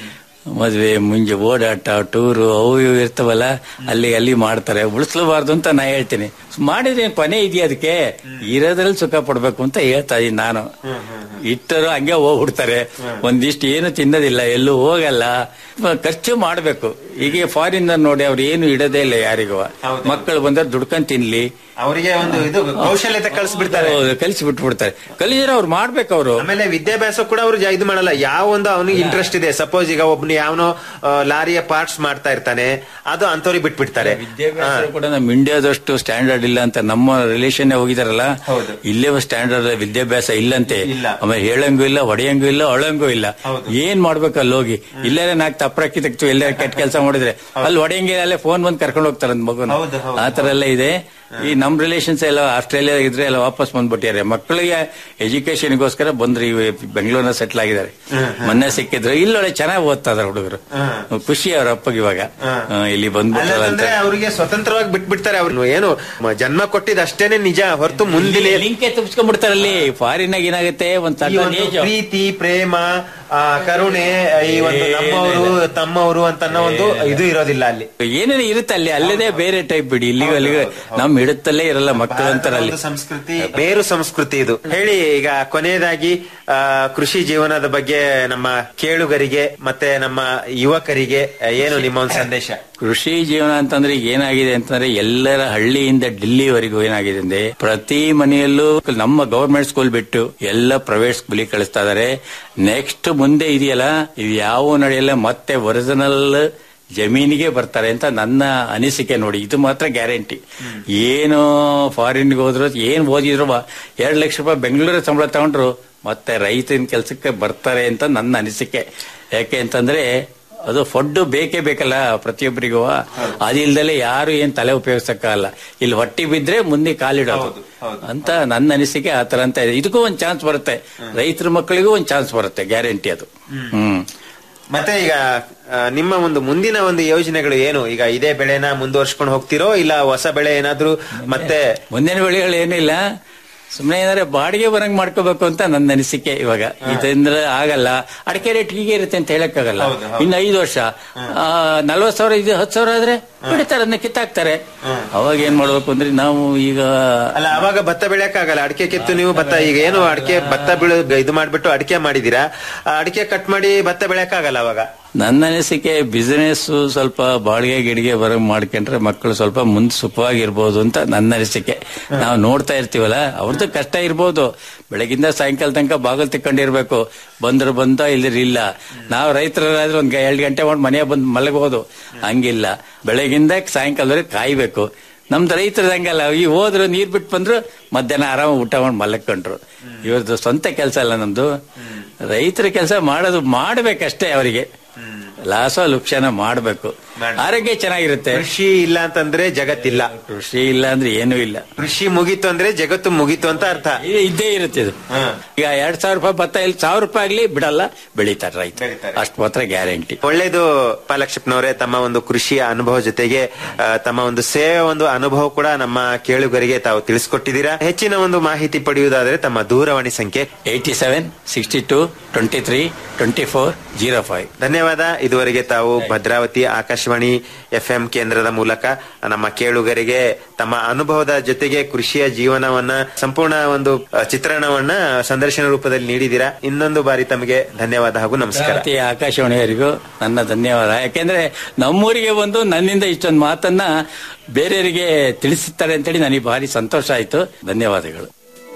ಮದ್ವೆ ಮುಂಜೆ ಓಡಾಟ ಟೂರು ಅವು ಇವು ಇರ್ತವಲ್ಲ ಅಲ್ಲಿ ಅಲ್ಲಿ ಮಾಡ್ತಾರೆ ಉಳಿಸ್ಲಬಾರ್ದು ಅಂತ ನಾ ಹೇಳ್ತೀನಿ ಮಾಡಿದ್ರೆ ಏನ್ ಕೊನೆ ಇದೆಯಾ ಅದಕ್ಕೆ ಇರೋದ್ರಲ್ಲಿ ಸುಖ ಪಡ್ಬೇಕು ಅಂತ ಹೇಳ್ತಾ ಇದೀನಿ ನಾನು ಇಟ್ಟರು ಹಂಗೆ ಹೋಗ್ಬಿಡ್ತಾರೆ ಒಂದಿಷ್ಟು ಏನು ತಿನ್ನೋದಿಲ್ಲ ಎಲ್ಲೂ ಹೋಗಲ್ಲ ಖರ್ಚು ಮಾಡ್ಬೇಕು ಈಗ ಫಾರಿನ್ ನೋಡಿ ಅವ್ರು ಏನು ಇಡೋದೇ ಇಲ್ಲ ಯಾರಿಗೂ ಮಕ್ಕಳು ಬಂದ್ರೆ ದುಡ್ಕೊಂಡ್ ತಿನ್ಲಿ ಅವರಿಗೆ ಒಂದು ಇದು ಕೌಶಲ್ಯತೆ ಕಳಿಸ್ಬಿಡ್ತಾರೆ ಕಲಿಸಿ ಬಿಟ್ಬಿಡ್ತಾರೆ ಕಲಿಸಿದ್ರೆ ಅವ್ರು ಮಾಡ್ಬೇಕು ಅವರು ಆಮೇಲೆ ವಿದ್ಯಾಭ್ಯಾಸ ಕೂಡ ಅವರು ಇದು ಮಾಡಲ್ಲ ಯಾವ ಒಂದು ಅವನಿಗೆ ಇಂಟ್ರೆಸ್ಟ್ ಇದೆ ಸಪೋಸ್ ಈಗ ಒಬ್ನು ಯಾವನೋ ಆ, ಲಾರಿಯ ಪಾರ್ಟ್ಸ್ ಮಾಡ್ತಾ ಇರ್ತಾನೆ ಅದು ಅಂತವ್ರಿಗೆ ಬಿಟ್ಬಿಡ್ತಾರೆ ವಿದ್ಯಾಭ್ಯಾಸ ಕೂಡ ನಮ್ಮ ಇಂಡಿಯಾದಷ್ಟು ಸ್ಟ್ಯಾಂಡರ್ಡ್ ಇಲ್ಲ ಅಂತ ನಮ್ಮ ರಿಲೇಷನ್ ಹೋಗಿದಾರಲ್ಲ ಇಲ್ಲೇ ಸ್ಟ್ಯಾಂಡರ್ಡ್ ವಿದ್ಯಾಭ್ಯಾಸ ಇಲ್ಲಂತೆ ಆಮೇಲೆ ಹೇಳಂಗೂ ಇಲ್ಲ ಹೊಡೆಯಂಗೂ ಇಲ್ಲ ಅಳಂಗೂ ಇಲ್ಲ ಏನ್ ಮಾಡ್ಬೇಕು ಅಲ್ಲಿ ಹೋಗಿ ಇಲ್ಲೇ ನಾಲ್ಕು ತಪ್ಪರಕ್ಕಿ ತೆಗ್ತು ಎಲ್ಲೇ ಕೆಟ್ಟ ಕೆಲಸ ಮಾಡಿದ್ರೆ ಅಲ್ಲಿ ಹೊಡೆಯಂಗಿಲ್ಲ ಅಲ್ಲೇ ಫೋನ್ ಬಂದು ಕರ್ಕೊಂಡು ಹೋಗ್ತಾರೆ ಒಂದ್ ಮಗುನ ಆ ತರ ಎಲ್ಲ ಇದೆ ಈ ನಮ್ ರಿಲೇಷನ್ಸ್ ಎಲ್ಲ ಆಸ್ಟ್ರೇಲಿಯಾ ಇದ್ರೆ ಎಲ್ಲ ವಾಪಸ್ ಬಂದ್ಬಿಟ್ಟಿದ್ದಾರೆ ಮಕ್ಕಳಿಗೆ ಎಜುಕೇಶನ್ಗೋಸ್ಕರ ಬಂದ್ರು ಈ ಬೆಂಗಳೂರಿನ ಸೆಟ್ಲ್ ಆಗಿದ್ದಾರೆ ಮೊನ್ನೆ ಸಿಕ್ಕಿದ್ರು ಇಲ್ಲೊಳ್ಳೆ ಚೆನ್ನಾಗಿ ಓದ್ತಾ ಇದಾರೆ ಹುಡುಗರು ಖುಷಿ ಅವ್ರ ಅಪ್ಪಗೆ ಇವಾಗ ಆ, ಇಲ್ಲಿ ಬಂದ್ಬಿಟ್ರಲ್ಲ ಅಂತ ಅಲ್ಲಂದ್ರೆ ಅವರಿಗೆ ಸ್ವತಂತ್ರವಾಗಿ ಬಿಟ್ಬಿಡ್ತಾರೆ ಅವ್ರು ಏನು ಮ- ಜನ್ಮ ಕೊಟ್ಟಿದ್ ಅಷ್ಟೇನೆ ನಿಜ ಹೊರತು ಮುಂದಿನ ಲಿಂಕೆ ತುಂಬಿಸ್ಕೊಂಡ್ಬಿಡ್ತಾರೆ ಅಲ್ಲಿ ಫಾರಿನ್ ಆಗ ಏನಾಗುತ್ತೆ ಒಂದ್ ಈ ಸಣ್ಣ ಒಂದು ಏಜ್ ಪ್ರೀತಿ ಪ್ರೇಮ ಆ ಕರುಣೆ ಈ ಒಂದು ನಮ್ಮವರು ತಮ್ಮವರು ಅಂತ ಅನ್ನೋ ಒಂದು ಇದು ಇರೋದಿಲ್ಲ ಅಲ್ಲಿ ಏನೇನು ಇರುತ್ತೆ ಅಲ್ಲಿ ಅಲ್ಲದೆ ಬೇರೆ ಟೈಪ್ ಬಿಡಿ ಇಲ್ಲಿಗೂ ಅಲ್ಲಿಗೂ ನಮ್ ಹಿಡುತ್ತಲ್ಲೇ ಇರಲ್ಲ ಮಕ್ಕಳು ಅಂತಾರೆ ಅಲ್ಲಿ ಒಂದು ಸಂಸ್ಕೃತಿ ಬೇರು ಸಂಸ್ಕೃತಿ ಇದು ಹೇಳಿ ಈಗ ಕೊನೆಯದಾಗಿ ಆ, ಕೃಷಿ ಜೀವನದ ಬಗ್ಗೆ ನಮ್ಮ ಕೇಳುಗರಿಗೆ ಮತ್ತೆ ನಮ್ಮ ಯುವಕರಿಗೆ ಆ, ಏನು ನಿಮ್ಮ ಒಂದು ಸಂದೇಶ ಕೃಷಿ ಜೀವನ ಅಂತಂದ್ರೆ ಈಗ ಏನಾಗಿದೆ ಅಂತಂದ್ರೆ ಎಲ್ಲರ ಹಳ್ಳಿಯಿಂದ ఢిಲ್ಲಿವರೆಗೂ ಏನಾಗಿದೆ ಅಂದ್ರೆ ಪ್ರತಿ ಮನೆಯಲ್ಲೂ ನಮ್ಮ ಗವರ್ಮೆಂಟ್ ಸ್ಕೂಲ್ ಬಿಟ್ಟು ಎಲ್ಲ ಪ್ರೈವೇಟ್ ಸ್ಕೂಲಿಗೆ ಕಳಿಸ್ತಾ ಇದಾರೆ ನೆಕ್ಸ್ಟ್ ಮುಂದೆ ಇದೆಯಲ್ಲ ಇದು ಯಾವ ನಡೆಯಲ್ಲ ಮತ್ತೆ ಒರಿಜಿನಲ್ ಜಮೀನಿಗೆ ಬರ್ತಾರೆ ಅಂತ ನನ್ನ ಅನಿಸಿಕೆ ನೋಡಿ ಇದು ಮಾತ್ರ ಗ್ಯಾರಂಟಿ ಏನು ಫಾರಿನ್ಗೆ ಹೋದ್ರು ಏನ್ ಓದಿದ್ರು ಎರಡು ಲಕ್ಷ ರೂಪಾಯಿ ಬೆಂಗಳೂರು ಸಂಬಳ ತಗೊಂಡ್ರು ಮತ್ತೆ ರೈತನ ಕೆಲಸಕ್ಕೆ ಬರ್ತಾರೆ ಅಂತ ನನ್ನ ಅನಿಸಿಕೆ ಯಾಕೆ ಅಂತಂದ್ರೆ ಅದು ಫುಡ್ ಬೇಕೇ ಬೇಕಲ್ಲ ಪ್ರತಿಯೊಬ್ಬರಿಗೂ ಅದಿಲ್ದಲೆ ಯಾರು ಏನ್ ತಲೆ ಉಪಯೋಗಿಸಕ್ಕಾಗಲ್ಲ ಇಲ್ಲಿ ಹೊಟ್ಟಿ ಬಿದ್ರೆ ಮುಂದೆ ಕಾಲಿಡೋದು ಅಂತ ನನ್ನ ಅನಿಸಿಕೆ ಆ ತರ ಅಂತ ಇದೆ ಇದಕ್ಕೂ ಒಂದ್ ಚಾನ್ಸ್ ಬರುತ್ತೆ ರೈತರ ಮಕ್ಕಳಿಗೂ ಒಂದ್ ಚಾನ್ಸ್ ಬರುತ್ತೆ ಗ್ಯಾರಂಟಿ ಅದು ಹ್ಮ್ ಮತ್ತೆ ಈಗ ಆ, ನಿಮ್ಮ ಒಂದು ಮುಂದಿನ ಒಂದು ಯೋಜನೆಗಳು ಏನು ಈಗ ಇದೇ ಬೆಳೆನ ಮುಂದುವರ್ಸ್ಕೊಂಡು ಹೋಗ್ತಿರೋ ಇಲ್ಲ ಹೊಸ ಬೆಳೆ ಏನಾದ್ರೂ ಮತ್ತೆ ಮುಂದಿನ ಬೆಳೆಗಳು ಏನಿಲ್ಲ ಸುಮ್ಮನೆ ಏನಾದ್ರೆ ಬಾಡಿಗೆ ಬರಂಗ್ ಮಾಡ್ಕೋಬೇಕು ಅಂತ ನನ್ನ ಅನಿಸಿಕೆ ಇವಾಗ ಇದರಿಂದ ಆಗಲ್ಲ ಅಡಿಕೆ ರೇಟ್ ಹೀಗೆ ಇರುತ್ತೆ ಅಂತ ಹೇಳಕ್ಕಾಗಲ್ಲ ಇನ್ನು ಐದು ವರ್ಷ ನಲ್ವತ್ ಸಾವಿರ ಇದು ಹತ್ತು ಸಾವಿರ ಆದ್ರೆ ಬಿಡ್ತಾರೆ ಅದನ್ನ ಕಿತ್ತಾಕ್ತಾರೆ ಅವಾಗ ಏನ್ ಮಾಡ್ಬೇಕು ಅಂದ್ರೆ ನಾವು ಈಗ ಅಲ್ಲ ಅವಾಗ ಭತ್ತ ಬೆಳೆಯಕ್ಕಾಗಲ್ಲ ಅಡಿಕೆ ಕಿತ್ತು ನೀವು ಭತ್ತ ಈಗ ಏನು ಅಡಿಕೆ ಭತ್ತ ಬೀಳು ಇದು ಮಾಡ್ಬಿಟ್ಟು ಅಡಿಕೆ ಮಾಡಿದೀರಾ ಆ ಅಡಿಕೆ ಕಟ್ ಮಾಡಿ ಭತ್ತ ಬೆಳೆಯಕ್ಕಾಗಲ್ಲ ಅವಾಗ ನನ್ನ ಅನಿಸಿಕೆ ಬಿಸಿನೆಸ್ ಸ್ವಲ್ಪ ಬಾಡಿಗೆ ಗಿಡಿಗೆ ಬರಂಗ್ ಮಾಡ್ಕೊಂಡ್ರೆ ಮಕ್ಕಳು ಸ್ವಲ್ಪ ಮುಂದೆ ಸುಖವಾಗಿರ್ಬೋದು ಅಂತ ನನ್ನ ಅನಿಸಿಕೆ ನಾವು ನೋಡ್ತಾ ಇರ್ತೀವಲ್ಲ ಅವ್ರದ್ದು ಕಷ್ಟ ಇರ್ಬೋದು ಬೆಳಗಿಂದ ಸಾಯಂಕಾಲ ತನಕ ಬಾಗಲ್ ತಿಕ್ಕೊಂಡಿರ್ಬೇಕು ಬಂದ್ರು ಬಂದ ಇಲ್ದಿರ ಇಲ್ಲ ನಾವು ರೈತರಾದ್ರೆ ಒಂದ್ ಎರಡು ಗಂಟೆ ಮಾಡಿ ಮನೆ ಬಂದು ಮಲಗಬಹುದು ಹಂಗಿಲ್ಲ ಬೆಳಗಿಂದ ಸಾಯಂಕಾಲದವರೆಗೆ ಕಾಯ್ಬೇಕು ನಮ್ದು ರೈತರದ್ದು ಹಂಗಲ್ಲ ಈ ಹೋದ್ರು ನೀರ್ ಬಿಟ್ಟು ಬಂದ್ರು ಮಧ್ಯಾಹ್ನ ಆರಾಮ ಊಟ ಮಾಡಿ ಮಲಕೊಂಡ್ರು ಇವ್ರದ್ದು ಸ್ವಂತ ಕೆಲಸ ಅಲ್ಲ ನಮ್ದು ರೈತರ ಕೆಲಸ ಮಾಡೋದು ಮಾಡ್ಬೇಕಷ್ಟೇ ಅವರಿಗೆ ಲಾಸ ಲುಕ್ಷಣ ಮಾಡ್ಬೇಕು ಆರೋಗ್ಯ ಚೆನ್ನಾಗಿರುತ್ತೆ ಕೃಷಿ ಇಲ್ಲ ಅಂತಂದ್ರೆ ಜಗತ್ತಿಲ್ಲ ಕೃಷಿ ಇಲ್ಲ ಅಂದ್ರೆ ಏನೂ ಇಲ್ಲ ಕೃಷಿ ಮುಗೀತು ಅಂದ್ರೆ ಜಗತ್ತು ಮುಗೀತು ಅಂತ ಅರ್ಥ ಇದು ಇದ್ದೇ ಇರುತ್ತೆ ಇದು ಈಗ ಎರಡ್ ಸಾವಿರ ರೂಪಾಯಿ ಭತ್ತ ಇಲ್ಲಿ ಸಾವಿರ ರೂಪಾಯಿ ಆಗ್ಲಿ ಬಿಡಲ್ಲ ಬೆಳಿತಾರೆ ರೈತ ಅಷ್ಟು ಮಾತ್ರ ಗ್ಯಾರಂಟಿ ಒಳ್ಳೇದು ಪಾಲಕ್ಷಪ್ನವರೇ ತಮ್ಮ ಒಂದು ಕೃಷಿಯ ಅನುಭವ ಜೊತೆಗೆ ಆ, ತಮ್ಮ ಒಂದು ಸೇವೆ ಒಂದು ಅನುಭವ ಕೂಡ ನಮ್ಮ ಕೇಳುಗರಿಗೆ ತಾವು ತಿಳಿಸ್ಕೊಟ್ಟಿದ್ದೀರಾ ಹೆಚ್ಚಿನ ಒಂದು ಮಾಹಿತಿ ಪಡೆಯುವುದಾದ್ರೆ ತಮ್ಮ ದೂರವಾಣಿ ಸಂಖ್ಯೆ eighty seven sixty two twenty three twenty four zero five ಧನ್ಯವಾದ ಇದುವರೆಗೆ ತಾವು ಭದ್ರಾವತಿ ಆಕಾಶವಾಣಿ ಎಫ್ ಎಂ ಕೇಂದ್ರದ ಮೂಲಕ ನಮ್ಮ ಕೇಳುಗರಿಗೆ ತಮ್ಮ ಅನುಭವದ ಜೊತೆಗೆ ಕೃಷಿಯ ಜೀವನವನ್ನ ಸಂಪೂರ್ಣ ಒಂದು ಆ, ಚಿತ್ರಣವನ್ನ ಸಂದರ್ಶನ ರೂಪದಲ್ಲಿ ನೀಡಿದ್ದೀರಾ ಇನ್ನೊಂದು ಬಾರಿ ತಮಗೆ ಧನ್ಯವಾದ ಹಾಗೂ ನಮಸ್ಕಾರ ಭದ್ರಾವತಿ ಆಕಾಶವಾಣಿಯವರಿಗೂ ನನ್ನ ಧನ್ಯವಾದ ಯಾಕೆಂದ್ರೆ ನಮ್ಮೂರಿಗೆ ಬಂದು ನನ್ನಿಂದ ಇಷ್ಟೊಂದು ಮಾತನ್ನ ಬೇರೆಯವರಿಗೆ ತಿಳಿಸುತ್ತಾರೆ ಅಂತೇಳಿ ನನಗೆ ಭಾರಿ ಸಂತೋಷ ಆಯ್ತು ಧನ್ಯವಾದಗಳು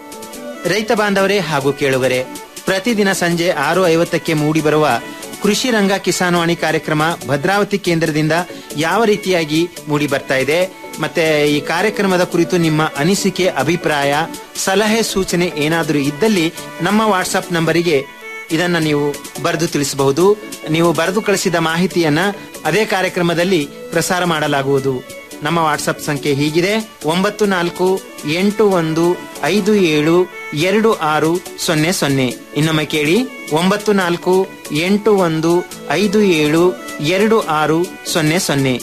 ರೈತ ಬಾಂಧವರೇ ಹಾಗೂ ಕೇಳುಗರೆ ಪ್ರತಿದಿನ ಸಂಜೆ ಆರು ಐವತ್ತಕ್ಕೆ ಮೂಡಿಬರುವ ಕೃಷಿ ರಂಗ ಕಿಸಾನ್ವಾಣಿ ಕಾರ್ಯಕ್ರಮ ಭದ್ರಾವತಿ ಕೇಂದ್ರದಿಂದ ಯಾವ ರೀತಿಯಾಗಿ ಮೂಡಿ ಬರ್ತಾ ಇದೆ ಮತ್ತೆ ಈ ಕಾರ್ಯಕ್ರಮದ ಕುರಿತು ನಿಮ್ಮ ಅನಿಸಿಕೆ ಅಭಿಪ್ರಾಯ ಸಲಹೆ ಸೂಚನೆ ಏನಾದರೂ ಇದ್ದಲ್ಲಿ ನಮ್ಮ ವಾಟ್ಸ್ಆಪ್ ನಂಬರಿಗೆ ಇದನ್ನ ನೀವು ಬರೆದು ತಿಳಿಸಬಹುದು ನೀವು ಬರೆದು ಕಳಿಸಿದ ಮಾಹಿತಿಯನ್ನ ಅದೇ ಕಾರ್ಯಕ್ರಮದಲ್ಲಿ ಪ್ರಸಾರ ಮಾಡಲಾಗುವುದು ನಮ್ಮ ವಾಟ್ಸಪ್ ಸಂಖ್ಯೆ ಹೀಗಿದೆ ಒಂಬತ್ತು ನಾಲ್ಕು ಎಂಟು ಒಂದು ಐದು ಏಳು ಎರಡು ಆರು ಸೊನ್ನೆ ಸೊನ್ನೆ ಇನ್ನೊಮ್ಮೆ ಕೇಳಿ ಒಂಬತ್ತು ನಾಲ್ಕು ಎಂಟು ಒಂದು ಐದು ಏಳು ಎರಡು ಆರು ಸೊನ್ನೆ ಸೊನ್ನೆ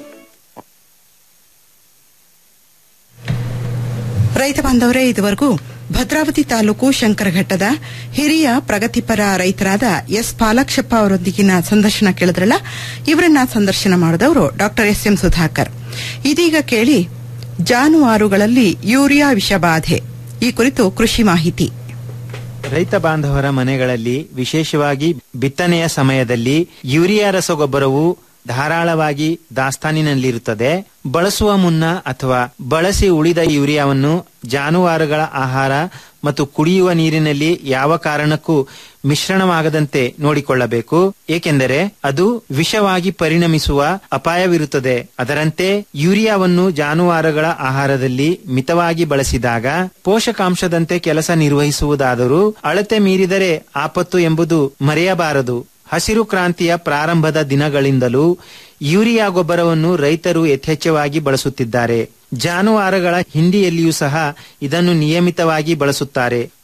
ರೈತ ಬಾಂಧವರೇ ಇದುವರೆಗೂ ಭದ್ರಾವತಿ ತಾಲೂಕು ಶಂಕರಘಟ್ಟದ ಹಿರಿಯ ಪ್ರಗತಿಪರ ರೈತರಾದ ಎಸ್ ಪಾಲಾಕ್ಷಪ್ಪ ಅವರೊಂದಿಗಿನ ಸಂದರ್ಶನ ಕೇಳಿದ್ರಲ್ಲ ಇವರನ್ನ ಸಂದರ್ಶನ ಮಾಡಿದವರು ಡಾಕ್ಟರ್ ಎಸ್ ಎಂ ಸುಧಾಕರ್ ಇದೀಗ ಕೇಳಿ ಜಾನುವಾರುಗಳಲ್ಲಿ ಯೂರಿಯಾ ವಿಷಬಾಧೆ ಈ ಕುರಿತು ಕೃಷಿ ಮಾಹಿತಿ ರೈತ ಬಾಂಧವರ ಮನೆಗಳಲ್ಲಿ ವಿಶೇಷವಾಗಿ ಬಿತ್ತನೆಯ ಸಮಯದಲ್ಲಿ ಯೂರಿಯಾ ರಸಗೊಬ್ಬರವು ಧಾರಾಳವಾಗಿ ದಾಸ್ತಾನಿನಲ್ಲಿರುತ್ತದೆ ಬಳಸುವ ಮುನ್ನ ಅಥವಾ ಬಳಸಿ ಉಳಿದ ಯೂರಿಯಾವನ್ನು ಜಾನುವಾರುಗಳ ಆಹಾರ ಮತ್ತು ಕುಡಿಯುವ ನೀರಿನಲ್ಲಿ ಯಾವ ಕಾರಣಕ್ಕೂ ಮಿಶ್ರಣವಾಗದಂತೆ ನೋಡಿಕೊಳ್ಳಬೇಕು ಏಕೆಂದರೆ ಅದು ವಿಷವಾಗಿ ಪರಿಣಮಿಸುವ ಅಪಾಯವಿರುತ್ತದೆ ಅದರಂತೆ ಯೂರಿಯಾವನ್ನು ಜಾನುವಾರುಗಳ ಆಹಾರದಲ್ಲಿ ಮಿತವಾಗಿ ಬಳಸಿದಾಗ ಪೋಷಕಾಂಶದಂತೆ ಕೆಲಸ ನಿರ್ವಹಿಸುವುದಾದರೂ ಅಳತೆ ಮೀರಿದರೆ ಆಪತ್ತು ಎಂಬುದು ಮರೆಯಬಾರದು ಹಸಿರು ಕ್ರಾಂತಿಯ ಪ್ರಾರಂಭದ ದಿನಗಳಿಂದಲೂ ಯೂರಿಯಾ ಗೊಬ್ಬರವನ್ನು ರೈತರು ಯಥೇಚ್ಛವಾಗಿ ಬಳಸುತ್ತಿದ್ದಾರೆ ಜಾನುವಾರುಗಳ ಹಿಂಡಿಯಲ್ಲಿಯೂ ಸಹ ಇದನ್ನು ನಿಯಮಿತವಾಗಿ ಬಳಸುತ್ತಾರೆ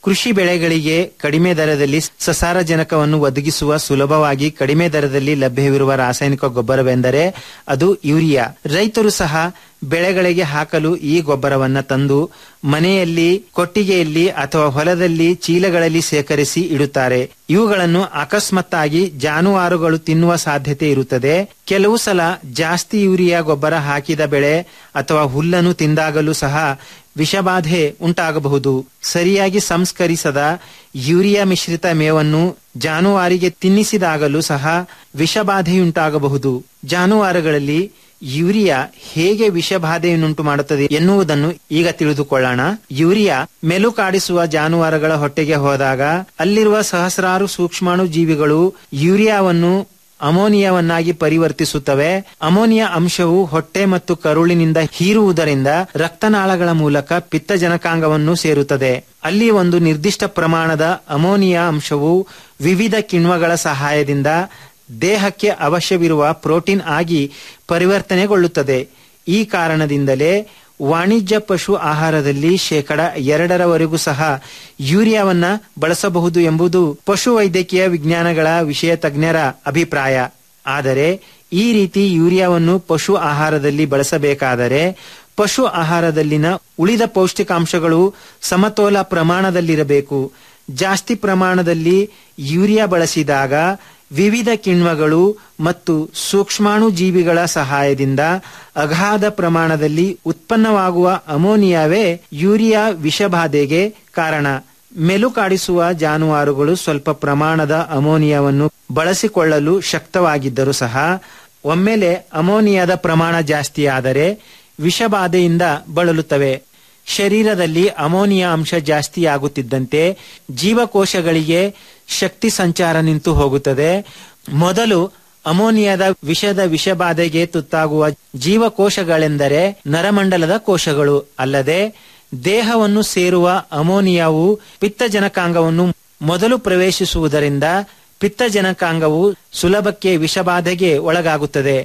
ಕೃಷಿ ಬೆಳೆಗಳಿಗೆ ಕಡಿಮೆ ದರದಲ್ಲಿ ಸಸಾರಜನಕವನ್ನು ಒದಗಿಸುವ ಸುಲಭವಾಗಿ ಕಡಿಮೆ ದರದಲ್ಲಿ ಲಭ್ಯವಿರುವ ರಾಸಾಯನಿಕ ಗೊಬ್ಬರವೆಂದರೆ ಅದು ಯೂರಿಯಾ ರೈತರು ಸಹ ಬೆಳೆಗಳಿಗೆ ಹಾಕಲು ಈ ಗೊಬ್ಬರವನ್ನ ತಂದು ಮನೆಯಲ್ಲಿ ಕೊಟ್ಟಿಗೆಯಲ್ಲಿ ಅಥವಾ ಹೊಲದಲ್ಲಿ ಚೀಲಗಳಲ್ಲಿ ಸೇಕರಿಸಿ ಇಡುತ್ತಾರೆ ಇವುಗಳನ್ನು ಅಕಸ್ಮಾತ್ತಾಗಿ ಜಾನುವಾರುಗಳು ತಿನ್ನುವ ಸಾಧ್ಯತೆ ಇರುತ್ತದೆ ಕೆಲವು ಸಲ ಜಾಸ್ತಿ ಯೂರಿಯಾ ಗೊಬ್ಬರ ಹಾಕಿದ ಬೆಳೆ ಅಥವಾ ಹುಲ್ಲನ್ನು ತಿಂದಾಗಲೂ ಸಹ ವಿಷಬಾಧೆ ಉಂಟಾಗಬಹುದು ಸರಿಯಾಗಿ ಸಂಸ್ಕರಿಸದ ಯೂರಿಯಾ ಮಿಶ್ರಿತ ಮೇವನ್ನು ಜಾನುವಾರಿಗೆ ತಿನ್ನಿಸಿದಾಗಲೂ ಸಹ ವಿಷಬಾಧೆಯುಂಟಾಗಬಹುದು ಜಾನುವಾರುಗಳಲ್ಲಿ ಯೂರಿಯಾ ಹೇಗೆ ವಿಷಬಾಧೆಯನ್ನುಂಟು ಮಾಡುತ್ತದೆ ಎನ್ನುವುದನ್ನು ಈಗ ತಿಳಿದುಕೊಳ್ಳೋಣ ಯೂರಿಯಾ ಮೆಲು ಕಾಡಿಸುವ ಜಾನುವಾರುಗಳ ಹೊಟ್ಟೆಗೆ ಹೋದಾಗ ಅಲ್ಲಿರುವ ಸಹಸ್ರಾರು ಸೂಕ್ಷ್ಮಾಣು ಜೀವಿಗಳು ಯೂರಿಯಾವನ್ನು ಅಮೋನಿಯಾವನ್ನಾಗಿ ಪರಿವರ್ತಿಸುತ್ತವೆ ಅಮೋನಿಯಾ ಅಂಶವು ಹೊಟ್ಟೆ ಮತ್ತು ಕರುಳಿನಿಂದ ಹೀರುವುದರಿಂದ ರಕ್ತನಾಳಗಳ ಮೂಲಕ ಪಿತ್ತಜನಕಾಂಗವನ್ನು ಸೇರುತ್ತದೆ ಅಲ್ಲಿ ಒಂದು ನಿರ್ದಿಷ್ಟ ಪ್ರಮಾಣದ ಅಮೋನಿಯಾ ಅಂಶವು ವಿವಿಧ ಕಿಣ್ವಗಳ ಸಹಾಯದಿಂದ ದೇಹಕ್ಕೆ ಅವಶ್ಯವಿರುವ ಪ್ರೋಟೀನ್ ಆಗಿ ಪರಿವರ್ತನೆಗೊಳ್ಳುತ್ತದೆ ಈ ಕಾರಣದಿಂದಲೇ ವಾಣಿಜ್ಯ ಪಶು ಆಹಾರದಲ್ಲಿ ಶೇಕಡ ಎರಡರವರೆಗೂ ಸಹ ಯೂರಿಯಾವನ್ನ ಬಳಸಬಹುದು ಎಂಬುದು ಪಶು ವೈದ್ಯಕೀಯ ವಿಜ್ಞಾನಗಳ ವಿಷಯ ತಜ್ಞರ ಅಭಿಪ್ರಾಯ ಆದರೆ ಈ ರೀತಿ ಯೂರಿಯಾವನ್ನು ಪಶು ಆಹಾರದಲ್ಲಿ ಬಳಸಬೇಕಾದರೆ ಪಶು ಆಹಾರದಲ್ಲಿನ ಉಳಿದ ಪೌಷ್ಟಿಕಾಂಶಗಳು ಸಮತೋಲ ಪ್ರಮಾಣದಲ್ಲಿರಬೇಕು ಜಾಸ್ತಿ ಪ್ರಮಾಣದಲ್ಲಿ ಯೂರಿಯಾ ಬಳಸಿದಾಗ ವಿವಿಧ ಕಿಣ್ವಗಳು ಮತ್ತು ಸೂಕ್ಷ್ಮಾಣು ಜೀವಿಗಳ ಸಹಾಯದಿಂದ ಅಗಾಧ ಪ್ರಮಾಣದಲ್ಲಿ ಉತ್ಪನ್ನವಾಗುವ ಅಮೋನಿಯಾವೇ ಯೂರಿಯಾ ವಿಷಬಾಧೆಗೆ ಕಾರಣ ಮೆಲು ಕಾಡಿಸುವ ಜಾನುವಾರುಗಳು ಸ್ವಲ್ಪ ಪ್ರಮಾಣದ ಅಮೋನಿಯಾವನ್ನು ಬಳಸಿಕೊಳ್ಳಲು ಶಕ್ತವಾಗಿದ್ದರೂ ಸಹ ಒಮ್ಮೆಲೆ ಅಮೋನಿಯಾದ ಪ್ರಮಾಣ ಜಾಸ್ತಿಯಾದರೆ ವಿಷಬಾಧೆಯಿಂದ ಬಳಲುತ್ತವೆ ಶರೀರದಲ್ಲಿ ಅಮೋನಿಯಾ ಅಂಶ ಜಾಸ್ತಿಯಾಗುತ್ತಿದ್ದಂತೆ ಜೀವಕೋಶಗಳಿಗೆ ಶಕ್ತಿ ಸಂಚಾರ ನಿಂತು ಹೋಗುತ್ತದೆ ಮೊದಲು ಅಮೋನಿಯಾದ ವಿಷದ ವಿಷಬಾಧೆಗೆ ತುತ್ತಾಗುವ ಜೀವಕೋಶಗಳೆಂದರೆ ನರಮಂಡಲದ ಕೋಶಗಳು ಅಲ್ಲದೆ ದೇಹವನ್ನು ಸೇರುವ ಅಮೋನಿಯಾವು ಪಿತ್ತಜನಕಾಂಗವನ್ನು ಮೊದಲು ಪ್ರವೇಶಿಸುವುದರಿಂದ ಪಿತ್ತಜನಕಾಂಗವು ಸುಲಭಕ್ಕೆ ವಿಷಬಾಧೆಗೆ ಒಳಗಾಗುತ್ತದೆ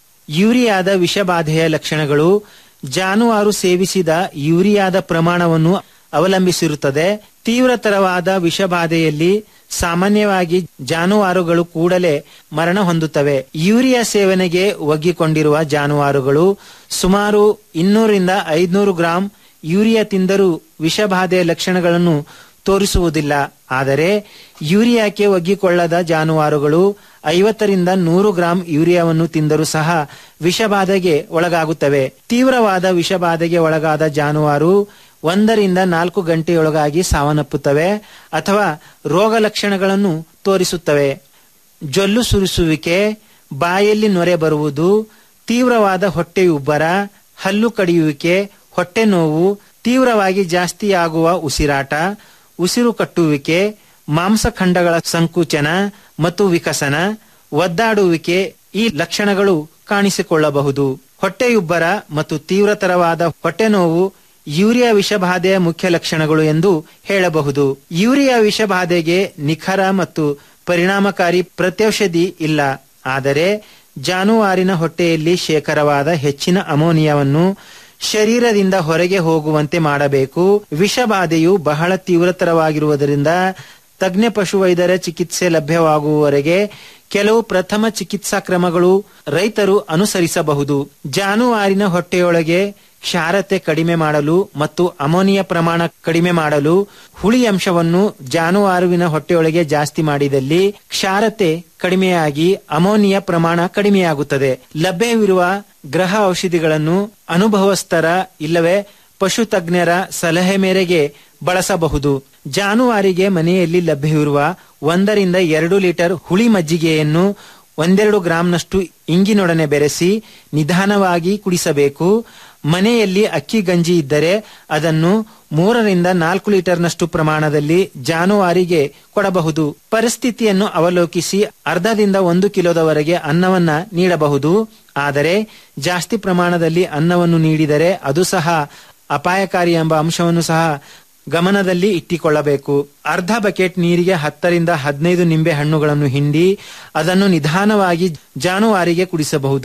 ಯೂರಿಯಾದ ವಿಷಬಾಧೆಯ ಲಕ್ಷಣಗಳು ಜಾನುವಾರು ಸೇವಿಸಿದ ಯೂರಿಯಾದ ಪ್ರಮಾಣವನ್ನು ಅವಲಂಬಿಸಿರುತ್ತದೆ ತೀವ್ರತರವಾದ ವಿಷಬಾಧೆಯಲ್ಲಿ ಸಾಮಾನ್ಯವಾಗಿ ಜಾನುವಾರುಗಳು ಕೂಡಲೇ ಮರಣ ಹೊಂದುತ್ತವೆ ಯೂರಿಯಾ ಸೇವನೆಗೆ ಒಗ್ಗಿಕೊಂಡಿರುವ ಜಾನುವಾರುಗಳು ಸುಮಾರು ಇನ್ನೂರಿಂದ ಐದ್ನೂರು ಗ್ರಾಂ ಯೂರಿಯಾ ತಿಂದರೂ ವಿಷಬಾಧೆಯ ಲಕ್ಷಣಗಳನ್ನು ತೋರಿಸುವುದಿಲ್ಲ ಆದರೆ ಯೂರಿಯಾಕ್ಕೆ ಒಗ್ಗಿಕೊಳ್ಳದ ಜಾನುವಾರುಗಳು ಐವತ್ತರಿಂದ ನೂರು ಗ್ರಾಂ ಯೂರಿಯಾವನ್ನು ತಿಂದರೂ ಸಹ ವಿಷಬಾಧೆಗೆ ಒಳಗಾಗುತ್ತವೆ ತೀವ್ರವಾದ ವಿಷಬಾಧೆಗೆ ಒಳಗಾದ ಜಾನುವಾರು ಒಂದರಿಂದ ನಾಲ್ಕು ಗಂಟೆಯೊಳಗಾಗಿ ಸಾವನ್ನಪ್ಪುತ್ತವೆ ಅಥವಾ ರೋಗ ಲಕ್ಷಣಗಳನ್ನು ತೋರಿಸುತ್ತವೆ ಜೊಲ್ಲು ಸುರಿಸುವಿಕೆ ಬಾಯಲ್ಲಿ ನೊರೆ ಬರುವುದು ತೀವ್ರವಾದ ಹೊಟ್ಟೆಯುಬ್ಬರ ಹಲ್ಲು ಕಡಿಯುವಿಕೆ ಹೊಟ್ಟೆ ನೋವು ತೀವ್ರವಾಗಿ ಜಾಸ್ತಿಯಾಗುವ ಉಸಿರಾಟ ಉಸಿರು ಕಟ್ಟುವಿಕೆ ಮಾಂಸಖಂಡಗಳ ಸಂಕುಚನ ಮತ್ತು ವಿಕಸನ ಒದ್ದಾಡುವಿಕೆ ಈ ಲಕ್ಷಣಗಳು ಕಾಣಿಸಿಕೊಳ್ಳಬಹುದು ಹೊಟ್ಟೆಯುಬ್ಬರ ಮತ್ತು ತೀವ್ರತರವಾದ ಹೊಟ್ಟೆ ನೋವು ಯೂರಿಯಾ ವಿಷಬಾಧೆಯ ಮುಖ್ಯ ಲಕ್ಷಣಗಳು ಎಂದು ಹೇಳಬಹುದು ಯೂರಿಯಾ ವಿಷಬಾಧೆಗೆ ನಿಖರ ಮತ್ತು ಪರಿಣಾಮಕಾರಿ ಪ್ರತ್ಯೌಷಧಿ ಇಲ್ಲ ಆದರೆ ಜಾನುವಾರಿನ ಹೊಟ್ಟೆಯಲ್ಲಿ ಶೇಖರವಾದ ಹೆಚ್ಚಿನ ಅಮೋನಿಯಾವನ್ನು ಶರೀರದಿಂದ ಹೊರಗೆ ಹೋಗುವಂತೆ ಮಾಡಬೇಕು ವಿಷಬಾಧೆಯು ಬಹಳ ತೀವ್ರತರವಾಗಿರುವುದರಿಂದ ತಜ್ಞ ಪಶುವೈದ್ಯರ ಚಿಕಿತ್ಸೆ ಲಭ್ಯವಾಗುವವರೆಗೆ ಕೆಲವು ಪ್ರಥಮ ಚಿಕಿತ್ಸಾ ಕ್ರಮಗಳು ರೈತರು ಅನುಸರಿಸಬಹುದು ಜಾನುವಾರಿನ ಹೊಟ್ಟೆಯೊಳಗೆ ಕ್ಷಾರತೆ ಕಡಿಮೆ ಮಾಡಲು ಮತ್ತು ಅಮೋನಿಯಾ ಪ್ರಮಾಣ ಕಡಿಮೆ ಮಾಡಲು ಹುಳಿ ಅಂಶವನ್ನು ಜಾನುವಾರುವಿನ ಹೊಟ್ಟೆಯೊಳಗೆ ಜಾಸ್ತಿ ಮಾಡಿದಲ್ಲಿ ಕ್ಷಾರತೆ ಕಡಿಮೆಯಾಗಿ ಅಮೋನಿಯಾ ಪ್ರಮಾಣ ಕಡಿಮೆಯಾಗುತ್ತದೆ ಲಭ್ಯವಿರುವ ಗ್ರಹ ಔಷಧಿಗಳನ್ನು ಅನುಭವಸ್ಥರ ಇಲ್ಲವೇ ಪಶು ತಜ್ಞರ ಸಲಹೆ ಮೇರೆಗೆ ಬಳಸಬಹುದು ಜಾನುವಾರಿಗೆ ಮನೆಯಲ್ಲಿ ಲಭ್ಯವಿರುವ ಒಂದರಿಂದ ಎರಡು ಲೀಟರ್ ಹುಳಿ ಮಜ್ಜಿಗೆಯನ್ನು ಒಂದೆರಡು ಗ್ರಾಂನಷ್ಟು ಇಂಗಿನೊಡನೆ ಬೆರೆಸಿ ನಿಧಾನವಾಗಿ ಕುಡಿಸಬೇಕು ಮನೆಯಲ್ಲಿ ಅಕ್ಕಿ ಗಂಜಿ ಇದ್ದರೆ ಅದನ್ನು ಮೂರರಿಂದ ನಾಲ್ಕು ಲೀಟರ್ನಷ್ಟು ಪ್ರಮಾಣದಲ್ಲಿ ಜಾನುವಾರಿಗೆ ಕೊಡಬಹುದು ಪರಿಸ್ಥಿತಿಯನ್ನು ಅವಲೋಕಿಸಿ ಅರ್ಧದಿಂದ ಒಂದು ಕಿಲೋದವರೆಗೆ ಅನ್ನವನ್ನ ನೀಡಬಹುದು ಆದರೆ ಜಾಸ್ತಿ ಪ್ರಮಾಣದಲ್ಲಿ ಅನ್ನವನ್ನು ನೀಡಿದರೆ ಅದು ಸಹ ಅಪಾಯಕಾರಿ ಎಂಬ ಅಂಶವನ್ನು ಸಹ ಗಮನದಲ್ಲಿ ಇಟ್ಟಿಕೊಳ್ಳಬೇಕು ಅರ್ಧ ಬಕೆಟ್ ನೀರಿಗೆ ಹತ್ತರಿಂದ ಹದಿನೈದು ನಿಂಬೆ ಹಣ್ಣುಗಳನ್ನು ಹಿಂಡಿ ಅದನ್ನು ನಿಧಾನವಾಗಿ ಜಾನುವಾರಿಗೆ ಕುಡಿಸಬಹುದು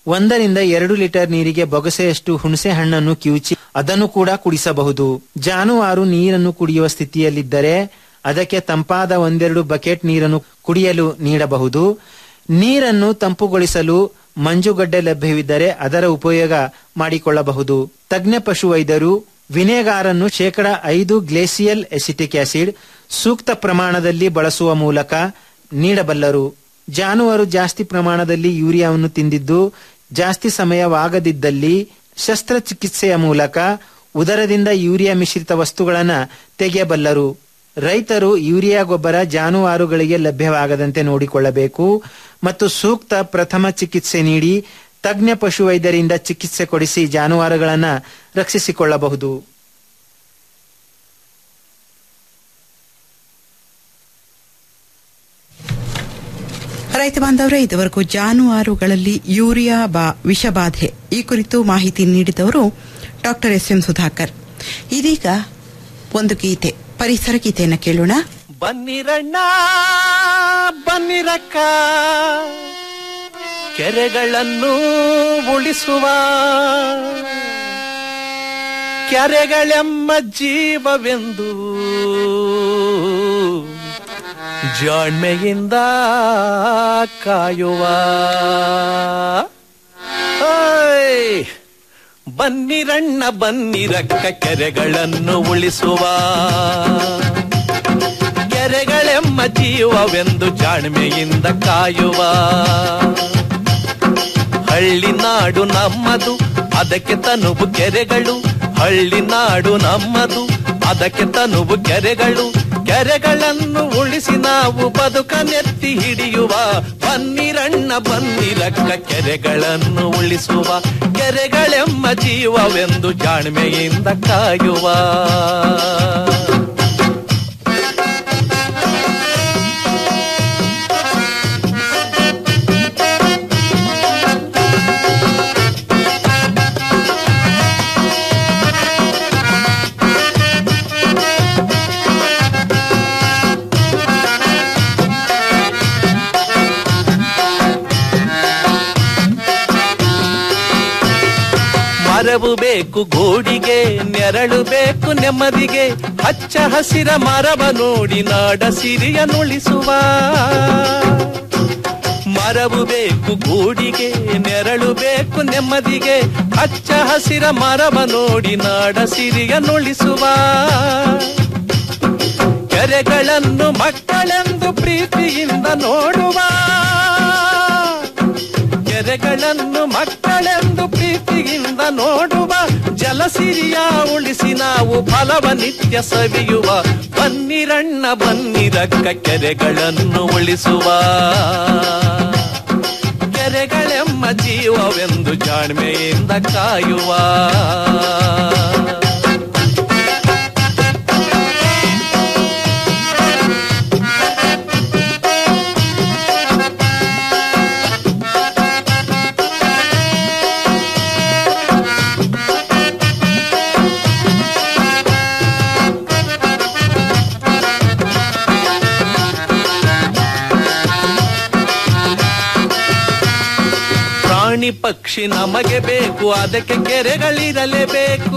ಒಂದರಿಂದ ಎರಡು ಲೀಟರ್ ನೀರಿಗೆ ಬೊಗಸೆಯಷ್ಟು ಹುಣಸೆ ಹಣ್ಣನ್ನು ಕಿವುಚಿ ಅದನ್ನು ಕೂಡ ಕುಡಿಸಬಹುದು ಜಾನುವಾರು ನೀರನ್ನು ಕುಡಿಯುವ ಸ್ಥಿತಿಯಲ್ಲಿದ್ದರೆ ಅದಕ್ಕೆ ತಂಪಾದ ಒಂದೆರಡು ಬಕೆಟ್ ನೀರನ್ನು ಕುಡಿಯಲು ನೀಡಬಹುದು ನೀರನ್ನು ತಂಪುಗೊಳಿಸಲು ಮಂಜುಗಡ್ಡೆ ಲಭ್ಯವಿದ್ದರೆ ಅದರ ಉಪಯೋಗ ಮಾಡಿಕೊಳ್ಳಬಹುದು ತಜ್ಞ ಪಶುವೈದ್ಯರು ವಿನೆಗಾರನ್ನು ಶೇಕಡ ಐದು ಗ್ಲೇಸಿಯಲ್ ಎಸಿಟಿಕ್ ಆಸಿಡ್ ಸೂಕ್ತ ಪ್ರಮಾಣದಲ್ಲಿ ಬಳಸುವ ಮೂಲಕ ನೀಡಬಲ್ಲರು ಜಾನುವಾರು ಜಾಸ್ತಿ ಪ್ರಮಾಣದಲ್ಲಿ ಯೂರಿಯಾವನ್ನು ತಿಂದಿದ್ದು ಜಾಸ್ತಿ ಸಮಯವಾಗದಿದ್ದಲ್ಲಿ ಶಸ್ತ್ರಚಿಕಿತ್ಸೆಯ ಮೂಲಕ ಉದರದಿಂದ ಯೂರಿಯಾ ಮಿಶ್ರಿತ ವಸ್ತುಗಳನ್ನು ತೆಗೆಯಬಲ್ಲರು ರೈತರು ಯೂರಿಯಾ ಗೊಬ್ಬರ ಜಾನುವಾರುಗಳಿಗೆ ಲಭ್ಯವಾಗದಂತೆ ನೋಡಿಕೊಳ್ಳಬೇಕು ಮತ್ತು ಸೂಕ್ತ ಪ್ರಥಮ ಚಿಕಿತ್ಸೆ ನೀಡಿ ತಜ್ಞ ಪಶುವೈದ್ಯರಿಂದ ಚಿಕಿತ್ಸೆ ಕೊಡಿಸಿ ಜಾನುವಾರುಗಳನ್ನು ರಕ್ಷಿಸಿಕೊಳ್ಳಬಹುದು ರೈತ ಬಾಂಧವರೇ ಇದುವರೆಗೂ ಜಾನುವಾರುಗಳಲ್ಲಿ ಯೂರಿಯಾ ಬಾ ವಿಷಬಾಧೆ ಈ ಕುರಿತು ಮಾಹಿತಿ ನೀಡಿದವರು ಡಾಕ್ಟರ್ ಎಸ್ ಎಂ ಸುಧಾಕರ್ ಇದೀಗ ಒಂದು ಗೀತೆ ಪರಿಸರ ಗೀತೆಯನ್ನು ಕೇಳೋಣ ಬನ್ನಿರಣ್ಣ ಬನ್ನಿರಕ್ಕ ಕೆರೆಗಳನ್ನು ಉಳಿಸುವ ಕೆರೆಗಳೆಮ್ಮ ಜೀವವೆಂದು ಜಾಣ್ಮೆಯಿಂದ ಕಾಯುವ ಓಯ್! ಬನ್ನಿರಣ್ಣ ಬನ್ನಿರಕ್ಕ ಕೆರೆಗಳನ್ನು ಉಳಿಸುವ ಕೆರೆಗಳೆಮ್ಮ ಜೀವವೆಂದು ಜಾಣ್ಮೆಯಿಂದ ಕಾಯುವ ಹಳ್ಳಿ ನಾಡು ನಮ್ಮದು ಅದಕ್ಕೆ ತನುವು ಕೆರೆಗಳು ಹಳ್ಳಿ ನಾಡು ನಮ್ಮದು ಅದಕ್ಕೆ ತನುವು ಕೆರೆಗಳು ಕೆರೆಗಳನ್ನು ಉಳಿಸಿ ನಾವು ಬದುಕನೆತ್ತಿ ಹಿಡಿಯುವ ಬನ್ನಿರಣ್ಣ ಬನ್ನಿರಕ್ಕ ಕೆರೆಗಳನ್ನು ಉಳಿಸುವ ಕೆರೆಗಳೆಮ್ಮ ಜೀವವೆಂದು ಜಾಣ್ಮೆಯಿಂದ ಕಾಯುವ ಮರವು ಬೇಕು ಗೋಡಿಗೆ ನೆರಳು ಬೇಕು ನೆಮ್ಮದಿಗೆ ಹಚ್ಚ ಹಸಿರ ಮರವ ನೋಡಿ ನಾಡ ಸಿರಿಯ ನುಳಿಸುವ ಮರವು ಬೇಕು ಗೂಡಿಗೆ ನೆರಳು ಬೇಕು ನೆಮ್ಮದಿಗೆ ಹಚ್ಚ ಹಸಿರ ಮರವ ನೋಡಿ ನಾಡ ಸಿರಿಯ ನುಳಿಸುವ ಕೆರೆಗಳನ್ನು ಮಕ್ಕಳೆಂದು ಪ್ರೀತಿಯಿಂದ ನೋಡುವ ಕೆರೆಗಳನ್ನು ಮಕ್ಕಳೆಂದು ಪ್ರೀತಿಯಿಂದ ನೋಡುವ ಜಲಸಿರಿಯ ಉಳಿಸಿ ನಾವು ಫಲವ ನಿತ್ಯ ಸವಿಯುವ ಬನ್ನಿರಣ್ಣ ಬನ್ನಿರಕ್ಕ ಕೆರೆಗಳನ್ನು ಉಳಿಸುವ ಕೆರೆಗಳೆಮ್ಮ ಜೀವವೆಂದು ಜಾಣ್ಮೆಯಿಂದ ಕಾಯುವ ಪ್ರಾಣಿ ಪಕ್ಷಿ ನಮಗೆ ಬೇಕು ಅದಕ್ಕೆ ಕೆರೆಗಳಿರಲೇಬೇಕು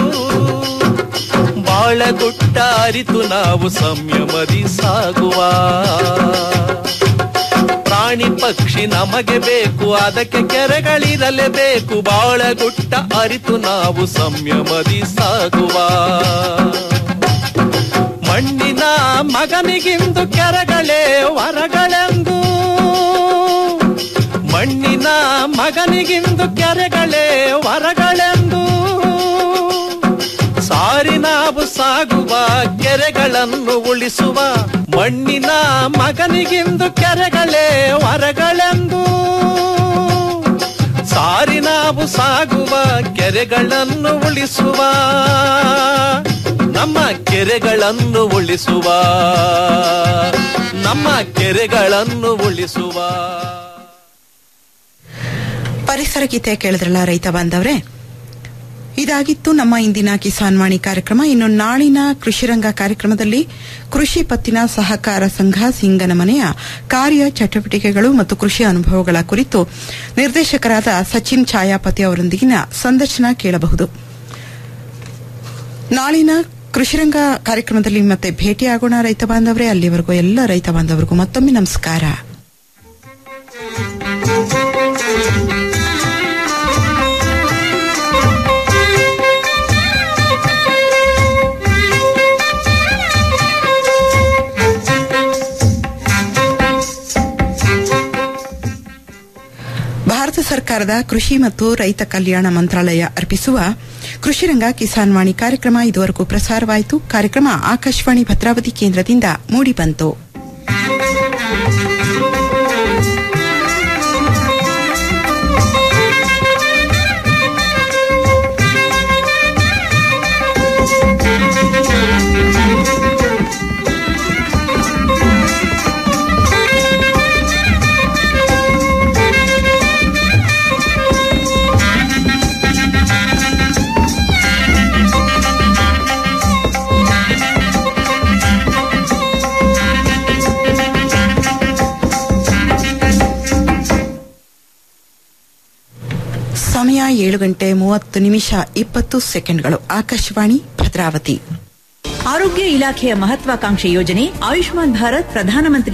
ಬಾಳಗುಟ್ಟ ಅರಿತು ನಾವು ಸಂಯಮದಿ ಸಾಗುವ ಪ್ರಾಣಿ ಪಕ್ಷಿ ನಮಗೆ ಬೇಕು ಅದಕ್ಕೆ ಕೆರೆಗಳಿರಲೇಬೇಕು ಬಾಳಗುಟ್ಟ ಅರಿತು ನಾವು ಸಂಯಮದಿ ಸಾಗುವ ಮಣ್ಣಿನ ಮಗನಿಗಿಂದು ಕೆರೆಗಳೇ ವರಗಳೆಂದು ಮಣ್ಣಿನ ಮಗನಿಗಿಂದು ಕೆರೆಗಳೇ ವರಗಳೆಂದು ಸಾರಿ ನಾವು ಸಾಗುವ ಕೆರೆಗಳನ್ನು ಉಳಿಸುವ ಮಣ್ಣಿನ ಮಗನಿಗಿಂದು ಕೆರೆಗಳೇ ವರಗಳೆಂದು ಸಾರಿ ನಾವು ಸಾಗುವ ಕೆರೆಗಳನ್ನು ಉಳಿಸುವ ನಮ್ಮ ಕೆರೆಗಳನ್ನು ಉಳಿಸುವ ನಮ್ಮ ಕೆರೆಗಳನ್ನು ಉಳಿಸುವ ಪರಿಸರ ಗೀತೆ ಕೇಳಿದ್ರಲ್ಲ ರೈತ ಬಾಂಧವ್ರೆ ಇದಾಗಿತ್ತು ನಮ್ಮ ಇಂದಿನ ಕಿಸಾನ್ ವಾಣಿ ಕಾರ್ಯಕ್ರಮ ಇನ್ನು ನಾಳಿನ ಕೃಷಿರಂಗ ಕಾರ್ಯಕ್ರಮದಲ್ಲಿ ಕೃಷಿ ಪತ್ತಿನ ಸಹಕಾರ ಸಂಘ ಸಿಂಗನಮನೆಯ ಕಾರ್ಯ ಚಟುವಟಿಕೆಗಳು ಮತ್ತು ಕೃಷಿ ಅನುಭವಗಳ ಕುರಿತು ನಿರ್ದೇಶಕರಾದ ಸಚಿನ್ ಛಾಯಾಪತಿ ಅವರೊಂದಿಗಿನ ಸಂದರ್ಶನ ಕೇಳಬಹುದು ನಾಳಿನ ಕೃಷಿರಂಗ ಕಾರ್ಯಕ್ರಮದಲ್ಲಿ ಮತ್ತೆ ಭೇಟಿಯಾಗೋಣ ರೈತ ಬಾಂಧವರೇ ಅಲ್ಲಿವರೆಗೂ ಎಲ್ಲ ರೈತ ಬಾಂಧವರಿಗೂ ಮತ್ತೊಮ್ಮೆ ನಮಸ್ಕಾರ ಭಾರತ ಸರ್ಕಾರದ ಕೃಷಿ ಮತ್ತು ರೈತ ಕಲ್ಯಾಣ ಮಂತ್ರಾಲಯ ಅರ್ಪಿಸುವ ಕೃಷಿರಂಗ ಕಿಸಾನ್ ವಾಣಿ ಕಾರ್ಯಕ್ರಮ ಇದುವರೆಗೂ ಪ್ರಸಾರವಾಯಿತು ಕಾರ್ಯಕ್ರಮ ಆಕಾಶವಾಣಿ ಭದ್ರಾವತಿ ಕೇಂದ್ರದಿಂದ ಮೂಡಿಬಂತು ಸಮಯ ಏಳು ಗಂಟೆ ಮೂವತ್ತು ನಿಮಿಷ ಇಪ್ಪತ್ತು ಸೆಕೆಂಡ್ಗಳು ಆಕಾಶವಾಣಿ ಭದ್ರಾವತಿ ಆರೋಗ್ಯ ಇಲಾಖೆಯ ಮಹತ್ವಾಕಾಂಕ್ಷೆ ಯೋಜನೆ ಆಯುಷ್ಮಾನ್ ಭಾರತ್ ಪ್ರಧಾನಮಂತ್ರಿ